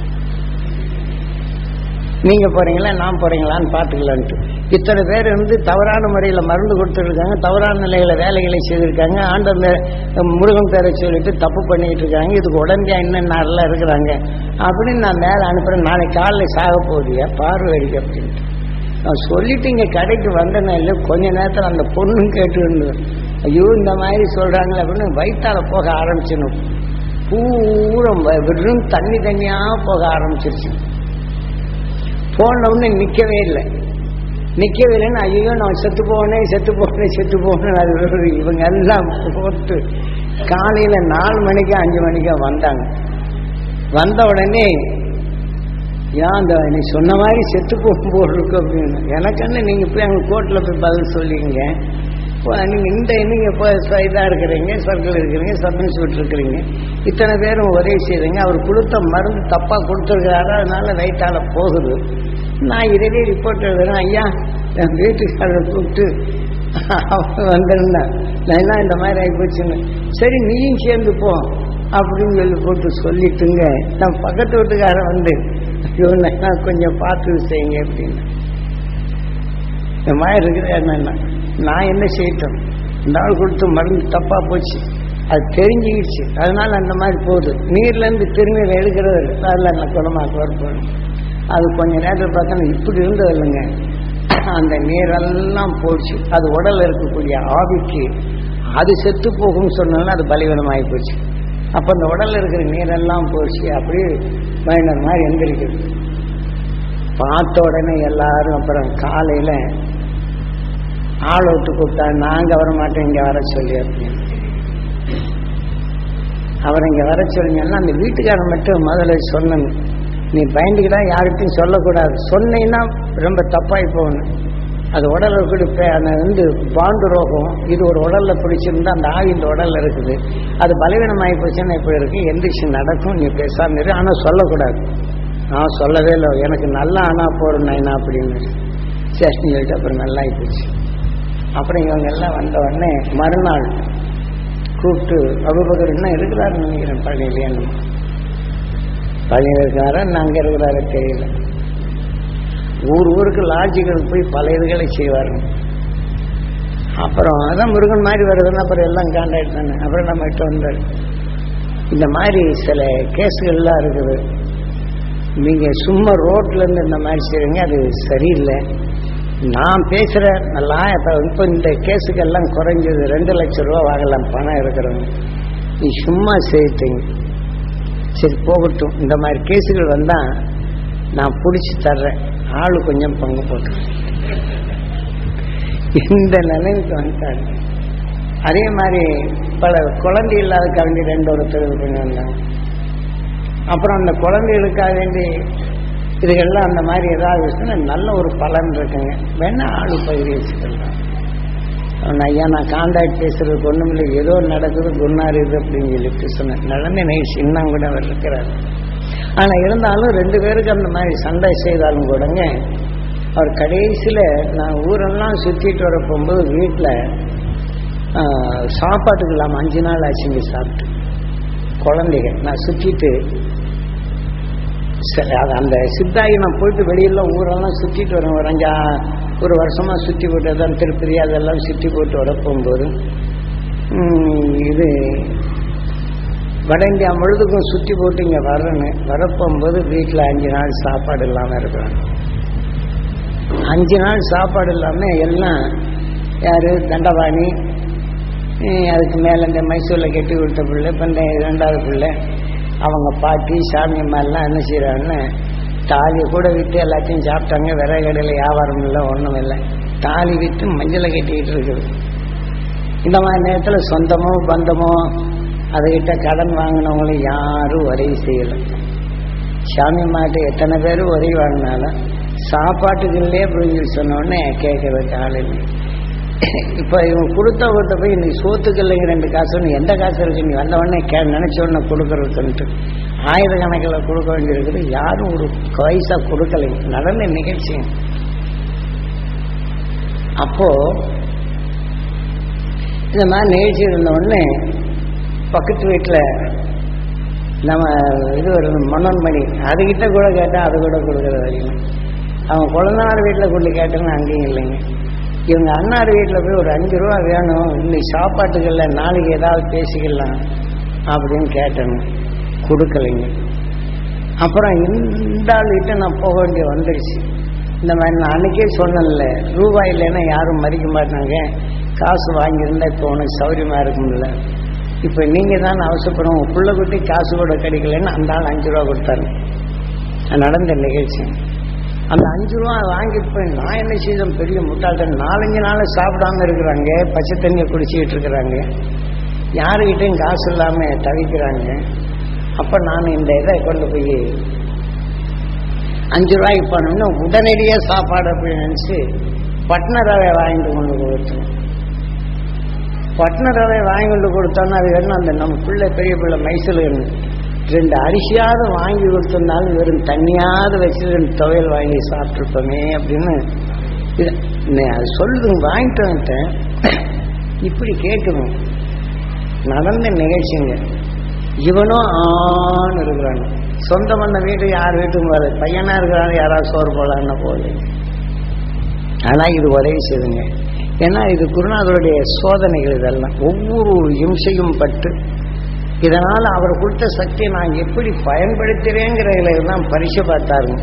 நீங்க போறீங்களா நான் போறீங்களான்னு பார்த்துக்கலான்ட்டு இத்தனை பேர் வந்து தவறான முறையில் மருந்து கொடுத்துருக்காங்க தவறான நிலையில வேலைகளை செய்திருக்காங்க ஆண்ட முருகன் பேரை சொல்லிட்டு தப்பு பண்ணிட்டு இருக்காங்க இதுக்கு உடனடியா இன்னும் நாளெல்லாம் இருக்கிறாங்க அப்படின்னு நான் மேலே அனுப்புறேன் நாளைக்கு காலைல சாக போகுதியா பார்வை அடிக்க அப்படின்ட்டு நான் சொல்லிட்டு இங்க கடைக்கு வந்தேன்னா இல்லை கொஞ்ச நேரத்தில் அந்த பொண்ணும் கேட்டு இருந்தது ஐயோ இந்த மாதிரி சொல்றாங்களே அப்படின்னு வயிற்றால போக ஆரம்பிச்சிடணும் பூரம் வெறும் தண்ணி தண்ணியா போக ஆரம்பிச்சிருச்சு போன உடனே நிக்கவே இல்லை நிக்கவே இல்லைன்னு ஐயோ நான் செத்து போனேன் செத்து போனேன் செத்து போனேன் அது ஒரு இவங்க எல்லாம் போட்டு காலையில நாலு மணிக்கு அஞ்சு மணிக்கா வந்தாங்க வந்த உடனே ஏன் அந்த நீ சொன்ன மாதிரி செத்து போகும் போல் இருக்கு அப்படின்னு எனக்கு என்ன நீங்க போய் அங்க கோர்ட்ல போய் பதில் சொல்லிங்க இப்போ நீங்க இந்த நீங்க இப்போ இதா இருக்கிறீங்க சர்க்கிள் இருக்கிறீங்க சப் இன்ஸ்பெக்டர் இருக்கிறீங்க இத்தனை பேரும் ஒரே செய்றீங்க அவர் கொடுத்த மருந்து தப்பா கொடுத்துருக்கிறாரு அதனால ரைட்டால போகுது நான் இதே ரிப்போர்ட் எழுதுறேன் ஐயா என் வீட்டுக்காரரை கூப்பிட்டு அவங்க வந்திருந்தேன் நான் என்ன இந்த மாதிரி ஆகிப்போச்சுன்னு சரி நீயும் சேர்ந்து போ அப்படின்னு சொல்லி போட்டு சொல்லிட்டுங்க நான் பக்கத்து வீட்டுக்காரன் வந்து ஐயோ நான் கொஞ்சம் பார்த்து செய்யுங்க அப்படின்னு இந்த மாதிரி இருக்குது என்னன்னா நான் என்ன செய்யட்டும் இந்த ஆள் கொடுத்து மருந்து தப்பா போச்சு அது தெரிஞ்சுக்கிடுச்சு அதனால அந்த மாதிரி போகுது நீர்ல இருந்து திருநீர் எடுக்கிறது அதில் அந்த குணமாக வரப்போம் அது கொஞ்ச நேரத்தில் பார்த்தோன்னா இப்படி இருந்தது இல்லைங்க அந்த நீரெல்லாம் போச்சு அது உடல்ல இருக்கக்கூடிய ஆவிக்கு அது செத்து போகும்னு சொன்னாலும் அது பலவீனமாகி போச்சு அப்போ அந்த உடல்ல இருக்கிற நீரெல்லாம் போச்சு அப்படியே பயனர் மாதிரி எந்திரிக்குது பார்த்த உடனே எல்லாரும் அப்புறம் காலையில ஆள் விட்டு கூப்பிட்டா நாங்க வர மாட்டோம் இங்க வர சொல்லி அப்படின்னு அவர் இங்க வர சொல்லுங்கன்னா அந்த வீட்டுக்காரன் மட்டும் முதல்ல சொன்னேன் நீ பயந்துக்கிட்டா யார்கிட்டையும் சொல்லக்கூடாது சொன்னீங்கன்னா ரொம்ப தப்பாகி போகணும் அது உடல்ல இருக்கக்கூடிய அந்த வந்து பாண்டு ரோகம் இது ஒரு உடல்ல பிடிச்சிருந்தா அந்த ஆவி இந்த உடல்ல இருக்குது அது பலவீனமாகி போச்சுன்னா இப்படி இருக்கு எந்திரிச்சு நடக்கும் நீ பேசாம இரு ஆனா சொல்லக்கூடாது நான் சொல்லவே இல்லை எனக்கு நல்லா ஆனா போறேன் நான் அப்படின்னு சேஷன் சொல்லிட்டு அப்புறம் நல்லா ஆயிப்போச்சு அப்புறம் இவங்க எல்லாம் வந்த உடனே மறுநாள் கூப்பிட்டு அபுபக்கர் என்ன இருக்கிறாருன்னு நினைக்கிறேன் பழனியிலேன்னு பழனியில் இருக்கிறாரா நாங்க இருக்கிறாரு தெரியல ஊர் ஊருக்கு லாட்ஜுகள் போய் பல இதுகளை செய்வாருங்க அப்புறம் அதான் முருகன் மாதிரி வருதுன்னா அப்புறம் எல்லாம் காண்டாக்ட் தானே அப்புறம் நம்ம கிட்ட வந்தார் இந்த மாதிரி சில கேஸுகள்லாம் இருக்குது நீங்க சும்மா ரோட்ல இருந்து இந்த மாதிரி செய்றீங்க அது சரியில்லை நான் பேசுற நல்லா இப்போ இந்த கேஸுக்கெல்லாம் குறைஞ்சது ரெண்டு லட்சம் ரூபா வாங்கலாம் பணம் இருக்கிறவங்க நீ சும்மா செய்யிட்டீங்க சரி போகட்டும் இந்த மாதிரி கேஸுகள் வந்தா நான் பிடிச்சி தர்றேன் ஆளு கொஞ்சம் பங்கு போட்டு இந்த நிலைமைக்கு வந்துட்டாங்க அதே மாதிரி பல குழந்தை இல்லாததுக்காக வேண்டி ரெண்டு ஒருத்தர் இது பண்ணி வந்தாங்க அப்புறம் அந்த குழந்தைகளுக்காக வேண்டி இதுகள்லாம் அந்த மாதிரி ஏதாவது விஷயம்னா நல்ல ஒரு பலன் இருக்குங்க வேணா ஆளு பகுதி வச்சுக்கலாம் அவன் ஐயா நான் காண்டாக்ட் பேசுறதுக்கு ஒன்றும் இல்லை ஏதோ நடக்குது குன்னார் இது அப்படின்னு சொல்லிட்டு சொன்னேன் நடந்த நைஸ் இன்னும் கூட அவர் இருக்கிறார் ஆனால் இருந்தாலும் ரெண்டு பேருக்கு அந்த மாதிரி சண்டை செய்தாலும் கூடங்க அவர் கடைசியில் நான் ஊரெல்லாம் சுற்றிட்டு வர போகும்போது வீட்டில் சாப்பாட்டுக்கு இல்லாமல் அஞ்சு நாள் ஆச்சுங்க சாப்பிட்டு குழந்தைங்க நான் சுற்றிட்டு சரி அது அந்த சித்தாயி நான் போயிட்டு வெளியில ஊரெல்லாம் சுற்றிட்டு வரேன் ஒரு அஞ்சா ஒரு வருஷமா சுற்றி போட்டு தான் திருப்பதி அதெல்லாம் சுற்றி போட்டு வர போகும்போது ம், இது வட இந்தியா முழுதுக்கும் சுற்றி போட்டு இங்கே வர்றேன்னு வரப்போகும்போது வீட்டில் அஞ்சு நாள் சாப்பாடு இல்லாமல் இருக்கிறாங்க அஞ்சு நாள் சாப்பாடு இல்லாமல் எல்லாம் யார் தண்டபாணி ஹம், அதுக்கு மேலே இந்த மைசூரில் கட்டி கொடுத்த பிள்ளை இப்போ இந்த ரெண்டாவது பிள்ளை அவங்க பாட்டி சாமி அம்மாலாம் என்ன செய்கிறாங்கன்னு தாலி கூட விட்டு எல்லாத்தையும் சாப்பிட்டாங்க விறகு கடையில் வியாபாரம் இல்லை ஒன்றும் இல்லை தாலி விட்டு மஞ்சளை கட்டிக்கிட்டு இருக்குது இந்த மாதிரி நேரத்தில் சொந்தமோ பந்தமோ அதுகிட்ட கடன் வாங்கினவங்களும் யாரும் உதவி செய்யலை சாமி மாட்டு எத்தனை பேர் உதவி வாங்கினாலும் சாப்பாட்டுக்கு இல்லையே அப்படின்னு சொல்லி சொன்னோடனே கேட்கறதுக்கு ஆள் இல்லை இப்போ இவங்க கொடுத்தவர்கிட்ட போய் நீ சோத்துக்கு இல்லைங்க ரெண்டு காசுன்னு எந்த காசு இருக்கு நீ வந்த உடனே கே நினைச்ச உடனே கொடுக்கறதுன்ட்டு ஆயிரக்கணக்கில் கொடுக்க வேண்டியிருக்குது யாரும் ஒரு பைசா கொடுக்கலைங்க நடந்த நிகழ்ச்சி அப்போ இந்த மாதிரி நிகழ்ச்சி இருந்த உடனே பக்கத்து வீட்டில் நம்ம இது ஒரு மன்னன்மணி அதுகிட்ட கூட கேட்டால் அது கூட கொடுக்குறது இல்லைங்க அவன் குழந்தைனார் வீட்டில் கொண்டு கேட்டேன்னு அங்கேயும் இல்லைங்க இவங்க அண்ணார் வீட்டில் போய் ஒரு அஞ்சு ரூபா வேணும் இன்னைக்கு சாப்பாட்டுக்கு இல்லை நாளைக்கு ஏதாவது பேசிக்கலாம் அப்படின்னு கேட்டேன்னு கொடுக்கலைங்க அப்புறம் இந்த ஆள்கிட்ட நான் போக வேண்டிய வந்துடுச்சு இந்த மாதிரி நான் அன்னைக்கே சொன்னேன்ல ரூபாய் இல்லைன்னா யாரும் மதிக்க மாட்டாங்க காசு வாங்கியிருந்தா இப்போ உனக்கு சௌரியமாக இருக்கும்ல இப்போ நீங்கள் தான் அவசரப்படும் உங்க புள்ள குட்டி காசு கூட கிடைக்கலன்னு அந்த ஆள் அஞ்சு ரூபா கொடுத்தாரு அது நடந்த நிகழ்ச்சி அந்த அஞ்சு ரூபா வாங்கிட்டு போய் நான் என்ன செய்தேன் பெரிய முட்டாள்தான் நாலஞ்சு நாள் சாப்பிடாம இருக்கிறாங்க பச்சை தண்ணியை குடிச்சிக்கிட்டு இருக்கிறாங்க யாருக்கிட்டையும் காசு இல்லாமல் தவிக்கிறாங்க அப்போ நான் இந்த இதை கொண்டு போய் அஞ்சு ரூபாய்க்கு போனோம்னா உடனடியாக சாப்பாடு அப்படின்னு நினச்சி பட்ன ரவை வாங்கிட்டு கொண்டு கொடுத்தேன் பட்டின ரவை வாங்கி கொண்டு கொடுத்தோன்னா அது வேணும் அந்த நம்ம பிள்ளை பெரிய பிள்ளை மைசூர் ரெண்டு அரிசியாவது வாங்கி கொடுத்திருந்தாலும் வெறும் தண்ணியாவது வச்சு ரெண்டு துவையல் வாங்கி சாப்பிட்ருப்போமே அப்படின்னு இது நே- அது சொல்லுதுங்க வாங்கிட்டு வந்துட்டேன் இப்படி கேட்கணும் நடந்த நிகழ்ச்சிங்க இவனும் ஆண் இருக்கிறான் சொந்த பண்ண வீட்டு யார் வீட்டுக்கும் வர பையனா இருக்கிறாங்க யாராவது சோறு போலான்னு போகுது ஆனா இது உதவி செய்யுங்க ஏன்னா இது குருநாதருடைய சோதனைகள் இதெல்லாம் ஒவ்வொரு இம்சையும் பட்டு இதனால் அவர் கொடுத்த சக்தியை நான் எப்படி பயன்படுத்துறேங்கிறதுல தான் பரிசு பார்த்தாருங்க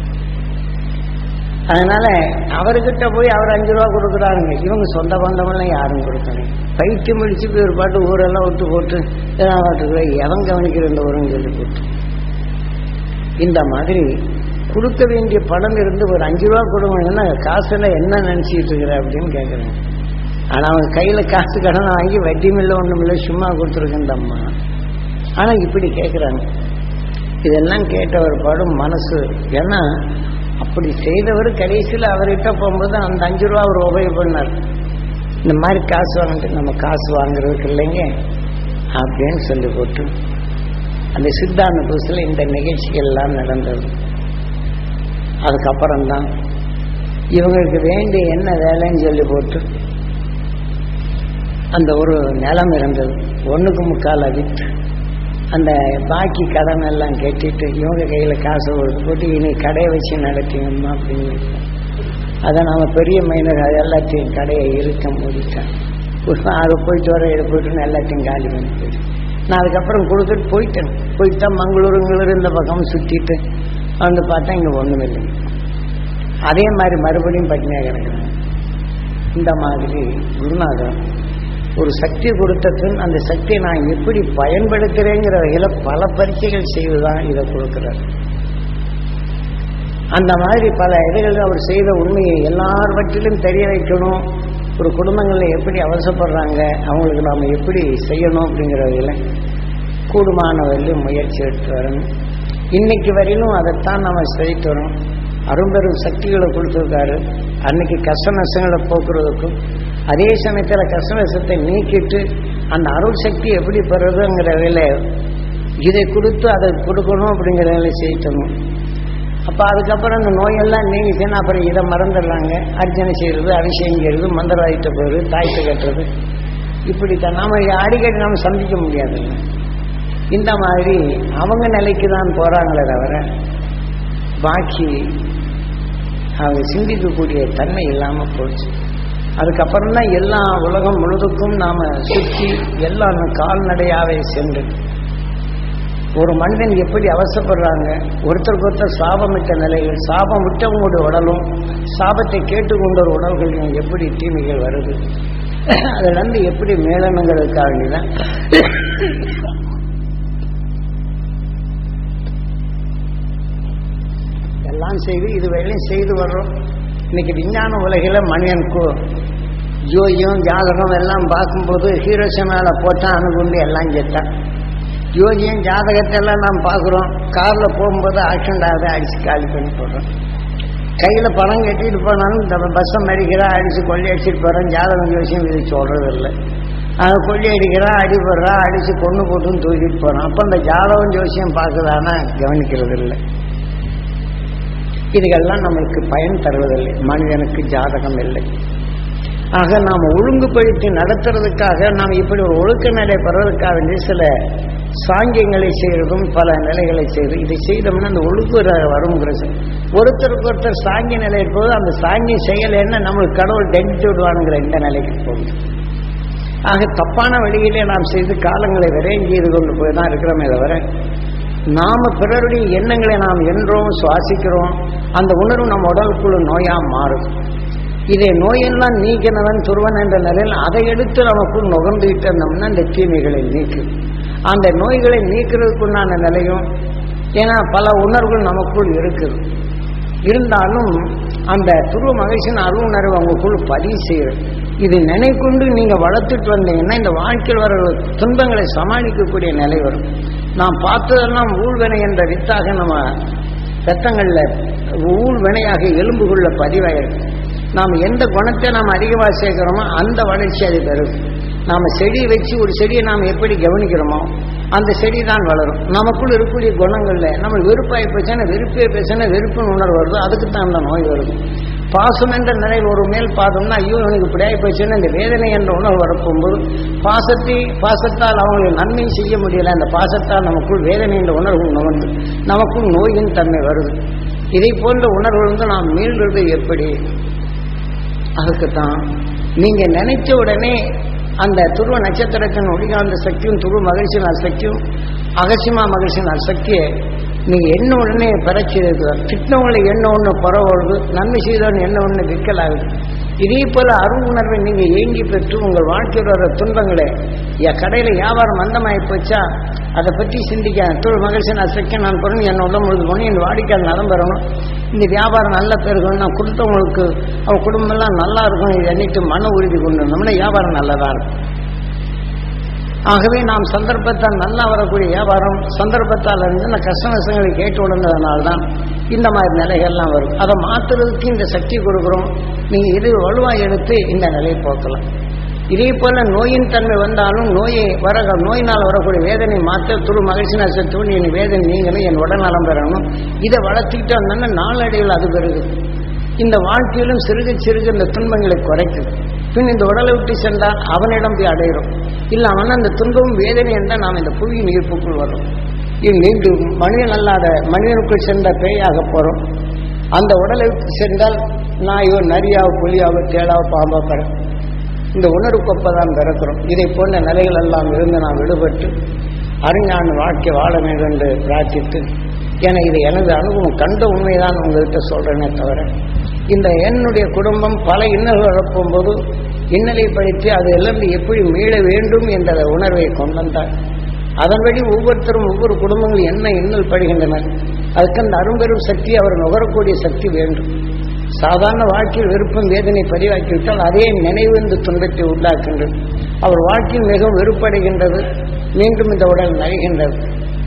அதனால அவர்கிட்ட போய் அவர் அஞ்சு ரூபா கொடுக்குறாருங்க இவங்க சொந்த பந்தமெல்லாம் யாரும் கொடுக்கணும் பைத்தியம் முடிச்சு போய் ஒரு பாட்டு ஊரெல்லாம் விட்டு போட்டு ஏதாவது எவன் கவனிக்கிற இந்த ஊருன்னு சொல்லி போட்டு இந்த மாதிரி கொடுக்க வேண்டிய பணம் இருந்து ஒரு அஞ்சு ரூபா கொடுங்கன்னா காசுல என்ன நினைச்சிட்டு இருக்கிற அப்படின்னு கேட்குறேன் ஆனா அவங்க கையில காசு கடன் வாங்கி வட்டியும் இல்லை ஒண்ணும் இல்லை சும்மா கொடுத்துருக்கு இந்த அம்மா ஆனா இப்படி கேட்குறாங்க இதெல்லாம் கேட்ட ஒரு படும் மனசு ஏன்னா அப்படி செய்தவர் கடைசியில் அவர்கிட்ட போகும்போது அந்த அஞ்சு ரூபா அவர் உபயோகம் பண்ணார் இந்த மாதிரி காசு வாங்கிட்டு நம்ம காசு வாங்குறதுக்கு இல்லைங்க அப்படின்னு சொல்லி போட்டு அந்த சித்தாந்த புதுசில் இந்த நிகழ்ச்சிகள் எல்லாம் நடந்தது அதுக்கப்புறம்தான் இவங்களுக்கு வேண்டிய என்ன வேலைன்னு சொல்லி போட்டு அந்த ஒரு நிலம் இருந்தது ஒண்ணுக்கு முக்கால் வித்து அந்த பாக்கி கடன் எல்லாம் கட்டிட்டு இவங்க கையில காசு கொடுத்து போட்டு இனி கடையை வச்சு நடத்திங்கம்மா அப்படின்னு அதை நாம பெரிய மைனர் அது எல்லாத்தையும் கடையை இருக்க மூடிட்டேன் அது போயிட்டு வர இது போயிட்டு எல்லாத்தையும் காலி பண்ணி போயிட்டு நான் அதுக்கப்புறம் கொடுத்துட்டு போயிட்டேன் போயிட்டா மங்களூர் இங்களூர் இந்த பக்கம் சுத்திட்டு வந்து பார்த்தா இங்க ஒண்ணுமே இல்லை அதே மாதிரி மறுபடியும் பட்டினியாக கிடக்குறேன் இந்த மாதிரி குருநாதர் ஒரு சக்தி கொடுத்ததுன்னு அந்த சக்தியை நான் எப்படி பயன்படுத்துறேங்கிற வகையில் பல பரீட்சைகள் செய்துதான் இதை கொடுக்கிறார் அந்த மாதிரி பல இதுகள் அவர் செய்த உண்மையை எல்லார்வற்றிலும் தெரிய வைக்கணும் ஒரு குடும்பங்களில் எப்படி அவசரப்படுறாங்க அவங்களுக்கு நாம் எப்படி செய்யணும் அப்படிங்கிற வகையில் கூடுமான வரையிலும் முயற்சி எடுத்து வரணும் இன்னைக்கு வரையிலும் அதைத்தான் நம்ம செய்துட்டு வரோம் அரும்பெரும் சக்திகளை கொடுத்துருக்காரு அன்னைக்கு கஷ்ட நஷ்டங்களை போக்குறதுக்கும் அதே சமயத்தில் கஷ்ட நஷ்டத்தை நீக்கிட்டு அந்த அருள் சக்தி எப்படி பெறுறதுங்கிற வேலை இதை கொடுத்து அதை கொடுக்கணும் அப்படிங்கிற வேலை செய்யணும் அப்போ அதுக்கப்புறம் அந்த நோயெல்லாம் நீங்கிச்சுன்னா அப்புறம் இதை மறந்துடுறாங்க அர்ச்சனை செய்கிறது அபிஷேகம் செய்கிறது மந்திராயிட்ட போகிறது தாய்த்து கட்டுறது இப்படித்தான் நாம அடிக்கடி நாம் சந்திக்க முடியாதுல்ல இந்த மாதிரி அவங்க நிலைக்கு தான் போகிறாங்களே தவிர பாக்கி அவங்க சிந்திக்கக்கூடிய தன்மை இல்லாமல் போச்சு அதுக்கப்புறம் தான் எல்லா உலகம் முழுதுக்கும் நாம சுற்றி எல்லா கால்நடையாவே சென்று ஒரு மனிதன் எப்படி அவசப்படுறாங்க ஒருத்தருக்கு ஒருத்தர் சாபமிட்ட நிலைகள் சாபம் விட்டவங்களுடைய உடலும் சாபத்தை கேட்டுக்கொண்ட ஒரு உடல்களையும் எப்படி தீமைகள் வருது அதுல இருந்து எப்படி மேலணுங்கிறதுக்காக வேண்டிதான் எல்லாம் செய்து இது வரையிலும் செய்து வர்றோம் இன்னைக்கு விஞ்ஞான உலகில மனிதனுக்கு ஜோதியம் ஜாதகம் எல்லாம் பார்க்கும்போது ஹீரோசனால போட்டான் அணுகுண்டு எல்லாம் செத்தான் ஜோதியம் ஜாதகத்தை எல்லாம் நாம் பார்க்குறோம் காரில் போகும்போது ஆக்சிடென்ட் ஆகுது அடிச்சு காலி பண்ணி போடுறோம் கையில் பணம் கட்டிட்டு போனாலும் இந்த பஸ்ஸை மறிக்கிறா அடிச்சு கொள்ளி அடிச்சுட்டு போகிறோம் ஜாதகம் ஜோசியம் இது சொல்றது இல்லை அது கொள்ளி அடிக்கிறா அடிபடுறா அடிச்சு பொண்ணு போட்டுன்னு தூக்கிட்டு போகிறோம் அப்போ இந்த ஜாதகம் ஜோசியம் பார்க்குதானா கவனிக்கிறது இல்லை இதுகெல்லாம் நம்மளுக்கு பயன் தருவதில்லை மனிதனுக்கு ஜாதகம் இல்லை ஆக நாம் ஒழுங்குபடுத்தி நடத்துறதுக்காக நாம் இப்படி ஒரு ஒழுக்க நிலை பெறதுக்காக வேண்டிய சில சாங்கியங்களை செய்யறதும் பல நிலைகளை செய்யறது இதை செய்தோம்னா அந்த ஒழுங்கு வருங்கிறது ஒருத்தருக்கு ஒருத்தர் சாங்கிய நிலை போது அந்த சாங்கிய செயல் என்ன நம்மளுக்கு கடவுள் தண்டித்து விடுவானுங்கிற இந்த நிலைக்கு போகுது ஆக தப்பான வழியிலே நாம் செய்து காலங்களை விரையும் செய்து கொண்டு போய் தான் இருக்கிறோமே தவிர நாம பிறருடைய எண்ணங்களை நாம் என்றோம் சுவாசிக்கிறோம் அந்த உணர்வு நம்ம உடலுக்குள்ள நோயா மாறும் இதை நோயெல்லாம் நீக்கினவன் துருவன் என்ற நிலையில் அதை எடுத்து நமக்குள் நுகர்ந்துகிட்டு இருந்தோம்னா இந்த தீமைகளை நீக்கும் அந்த நோய்களை நீக்கிறதுக்குண்டான நிலையும் ஏன்னா பல உணர்வுகள் நமக்குள் இருக்குது இருந்தாலும் அந்த துருவ மகிழ்ச்சியின் அருணர்வு அவங்களுக்குள் பதிவு செய்யும் இது நினைக்கொண்டு நீங்க வளர்த்துட்டு வந்தீங்கன்னா இந்த வாழ்க்கையில் வர துன்பங்களை சமாளிக்கக்கூடிய நிலை வரும் நாம் பார்த்ததெல்லாம் ஊழ்வினை என்ற வித்தாக நம்ம ரத்தங்கள்ல ஊழ்வினையாக எலும்புக்குள்ள பதிவாயிருக்கு நாம் எந்த குணத்தை நாம் அதிகமாக சேர்க்கிறோமோ அந்த வளர்ச்சி அது பெறும் நாம செடி வச்சு ஒரு செடியை நாம் எப்படி கவனிக்கிறோமோ அந்த செடி தான் வளரும் நமக்குள் இருக்கக்கூடிய குணங்கள்ல நம்ம வெறுப்பாய் போச்சுன்னா வெறுப்பே பேசினா வெறுப்புன்னு உணர்வு வருதோ அதுக்கு தான் அந்த நோய் வருது பாசம் என்ற நிலையில் ஒரு மேல் பார்த்தோம்னா ஐயோ எனக்கு இப்படியாகி போச்சுன்னா இந்த வேதனை என்ற உணர்வு வரப்போகும்போது பாசத்தை பாசத்தால் அவங்களுக்கு நன்மை செய்ய முடியல அந்த பாசத்தால் நமக்குள் வேதனை என்ற உணர்வு நுகர்ந்து நமக்குள் நோயின் தன்மை வருது இதை போன்ற உணர்வு வந்து நாம் மீள்றது எப்படி அதுக்குத்தான் நீங்க நினைச்ச உடனே அந்த துருவ நட்சத்திரத்தின் ஒளிகாந்த சக்தியும் துருவ மகிழ்ச்சியின் சக்தியும் அகசிமா மகிழ்ச்சியின் சக்தியை நீங்க என்ன உடனே பெறச்சிருக்கு திட்டவங்களை என்ன ஒண்ணு பரவுறது நன்மை செய்தவன் என்ன ஒண்ணு விற்கலாகுது இதே போல அருள் உணர்வை நீங்க ஏங்கி பெற்று உங்கள் வாழ்க்கையில் வர துன்பங்களை என் கடையில வியாபாரம் மந்தமாயி போச்சா அதை பற்றி சிந்திக்க தொழில் மகிழ்ச்சி நான் சக்தி நான் பொருள் என்ன உள்ள முழுது போனேன் என் வாடிக்கையால் நலம் பெறணும் இந்த வியாபாரம் நல்ல பெருகணும் நான் கொடுத்தவங்களுக்கு அவன் குடும்பம் எல்லாம் நல்லா இருக்கும் இது எண்ணிட்டு மன உறுதி கொண்டு வந்தோம்னா வியாபாரம் நல்லதா இருக்கும் ஆகவே நாம் சந்தர்ப்பத்தால் நல்லா வரக்கூடிய வியாபாரம் சந்தர்ப்பத்தால் இருந்து இந்த கஷ்ட நஷ்டங்களை கேட்டு உணர்ந்ததுனால்தான் இந்த மாதிரி நிலைகள்லாம் வரும் அதை மாற்றுறதுக்கு இந்த சக்தி கொடுக்குறோம் நீங்க இது வலுவாக எடுத்து இந்த நிலையை போக்கலாம் இதே போல நோயின் தன்மை வந்தாலும் நோயை வர நோயினால் வரக்கூடிய வேதனை மாற்ற துரு மகிழ்ச்சி நஷ்டத்தோடு என் வேதனை நீங்களும் என் உடல்நலம் பெறணும் இதை வளர்த்திக்கிட்டு வந்தோம்னா நாளடைவில் அது பெருகுது இந்த வாழ்க்கையிலும் சிறுக சிறுக இந்த துன்பங்களை குறைக்குது பின் இந்த உடலை விட்டு சென்றால் அவனிடம் போய் அடைகிறோம் இல்லை அவன் அந்த துன்பமும் வேதனை என்றால் நாம் இந்த புவியின் ஈர்ப்புக்குள் வரும் இது மீண்டும் மனிதன் அல்லாத மனிதனுக்குள் சென்ற பேயாக போகிறோம் அந்த உடலை விட்டு சென்றால் நாயோ நரியாவோ புலியாவோ தேடாவோ பாம்போ பெற இந்த உணர்வுக்கு தான் பிறக்கிறோம் இதை போன்ற நிலைகள் எல்லாம் இருந்து நாம் விடுபட்டு அறிஞான வாழ்க்கை வாழ வேண்டும் என்று பிரார்த்தித்து என இது எனது அனுபவம் கண்ட உண்மைதான் உங்கள்கிட்ட சொல்றேனே தவிர இந்த என்னுடைய குடும்பம் பல இன்னல்கள் இழப்பும்போது இன்னலை படித்து அதிலிருந்து எப்படி மீள வேண்டும் என்ற உணர்வை கொண்டு வந்தார் அதன்படி ஒவ்வொருத்தரும் ஒவ்வொரு குடும்பங்கள் என்ன இன்னல் படுகின்றனர் அதுக்கு அந்த அரும்பெரும் சக்தி அவர் நுகரக்கூடிய சக்தி வேண்டும் சாதாரண வாழ்க்கையில் விருப்பம் வேதனை பதிவாக்கிவிட்டால் அதே நினைவு இந்த துன்பத்தை உண்டாக்குகின்றது அவர் வாழ்க்கையில் மிகவும் வெறுப்படைகின்றது மீண்டும் இந்த உடல் நலிகின்றது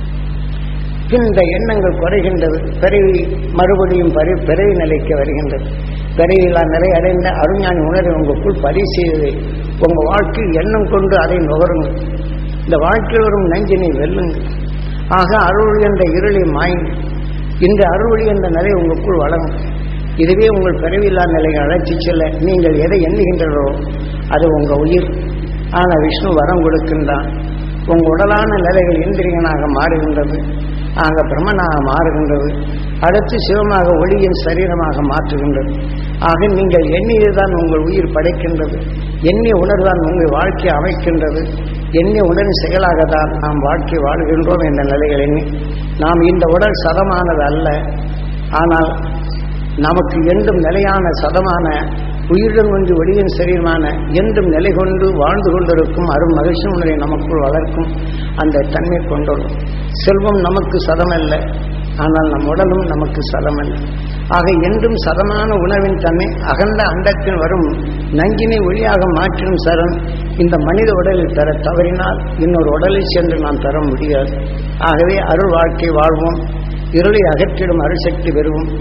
பின் இந்த எண்ணங்கள் குறைகின்றது பிறவி மறுபடியும் பரி பிறவி நிலைக்கு வருகின்றது பிறவியில்லா நிலை அடைந்த அருஞானி உணர்வை உங்களுக்குள் பதிவு செய்ததை உங்கள் வாழ்க்கையில் எண்ணம் கொண்டு அதை நுகருங்கள் இந்த வாழ்க்கையில் வரும் நஞ்சினை வெல்லுங்கள் ஆக அருள் என்ற இருளை மாயுங்கள் இந்த அருள் என்ற நிலை உங்களுக்குள் வழங்கும் இதுவே உங்கள் பிறவில்லா நிலையை அழைச்சி செல்ல நீங்கள் எதை எண்ணுகின்றனோ அது உங்க உயிர் ஆனால் விஷ்ணு வரம் கொடுக்கின்றான் உங்க உடலான நிலைகள் இந்திரியனாக மாறுகின்றது ஆக பிரம்மனாக மாறுகின்றது அடுத்து சிவமாக ஒளியின் சரீரமாக மாற்றுகின்றது ஆக நீங்கள் எண்ணியதுதான் உங்கள் உயிர் படைக்கின்றது எண்ணிய உணர்தான் உங்கள் வாழ்க்கை அமைக்கின்றது எண்ணிய உணர்வின் செயலாக தான் நாம் வாழ்க்கை வாழ்கின்றோம் என்ற நிலைகள் எண்ணி நாம் இந்த உடல் சதமானது அல்ல ஆனால் நமக்கு என்றும் நிலையான சதமான உயிருடன் ஒன்று ஒளியின் சரீரமான என்றும் நிலை கொண்டு வாழ்ந்து கொண்டிருக்கும் அரும் மகிழ்ச்சி உணரை நமக்குள் வளர்க்கும் அந்த தன்மை கொண்டுள்ளோம் செல்வம் நமக்கு சதமல்ல ஆனால் நம் உடலும் நமக்கு சதமல்ல ஆக என்றும் சதமான உணவின் தன்மை அகண்ட அண்டத்தில் வரும் நஞ்சினை ஒளியாக மாற்றும் சரண் இந்த மனித உடலில் தர தவறினால் இன்னொரு உடலில் சென்று நாம் தர முடியாது ஆகவே அருள் வாழ்க்கை வாழ்வோம் இருளை அகற்றிடும் அருள் சக்தி பெறுவோம்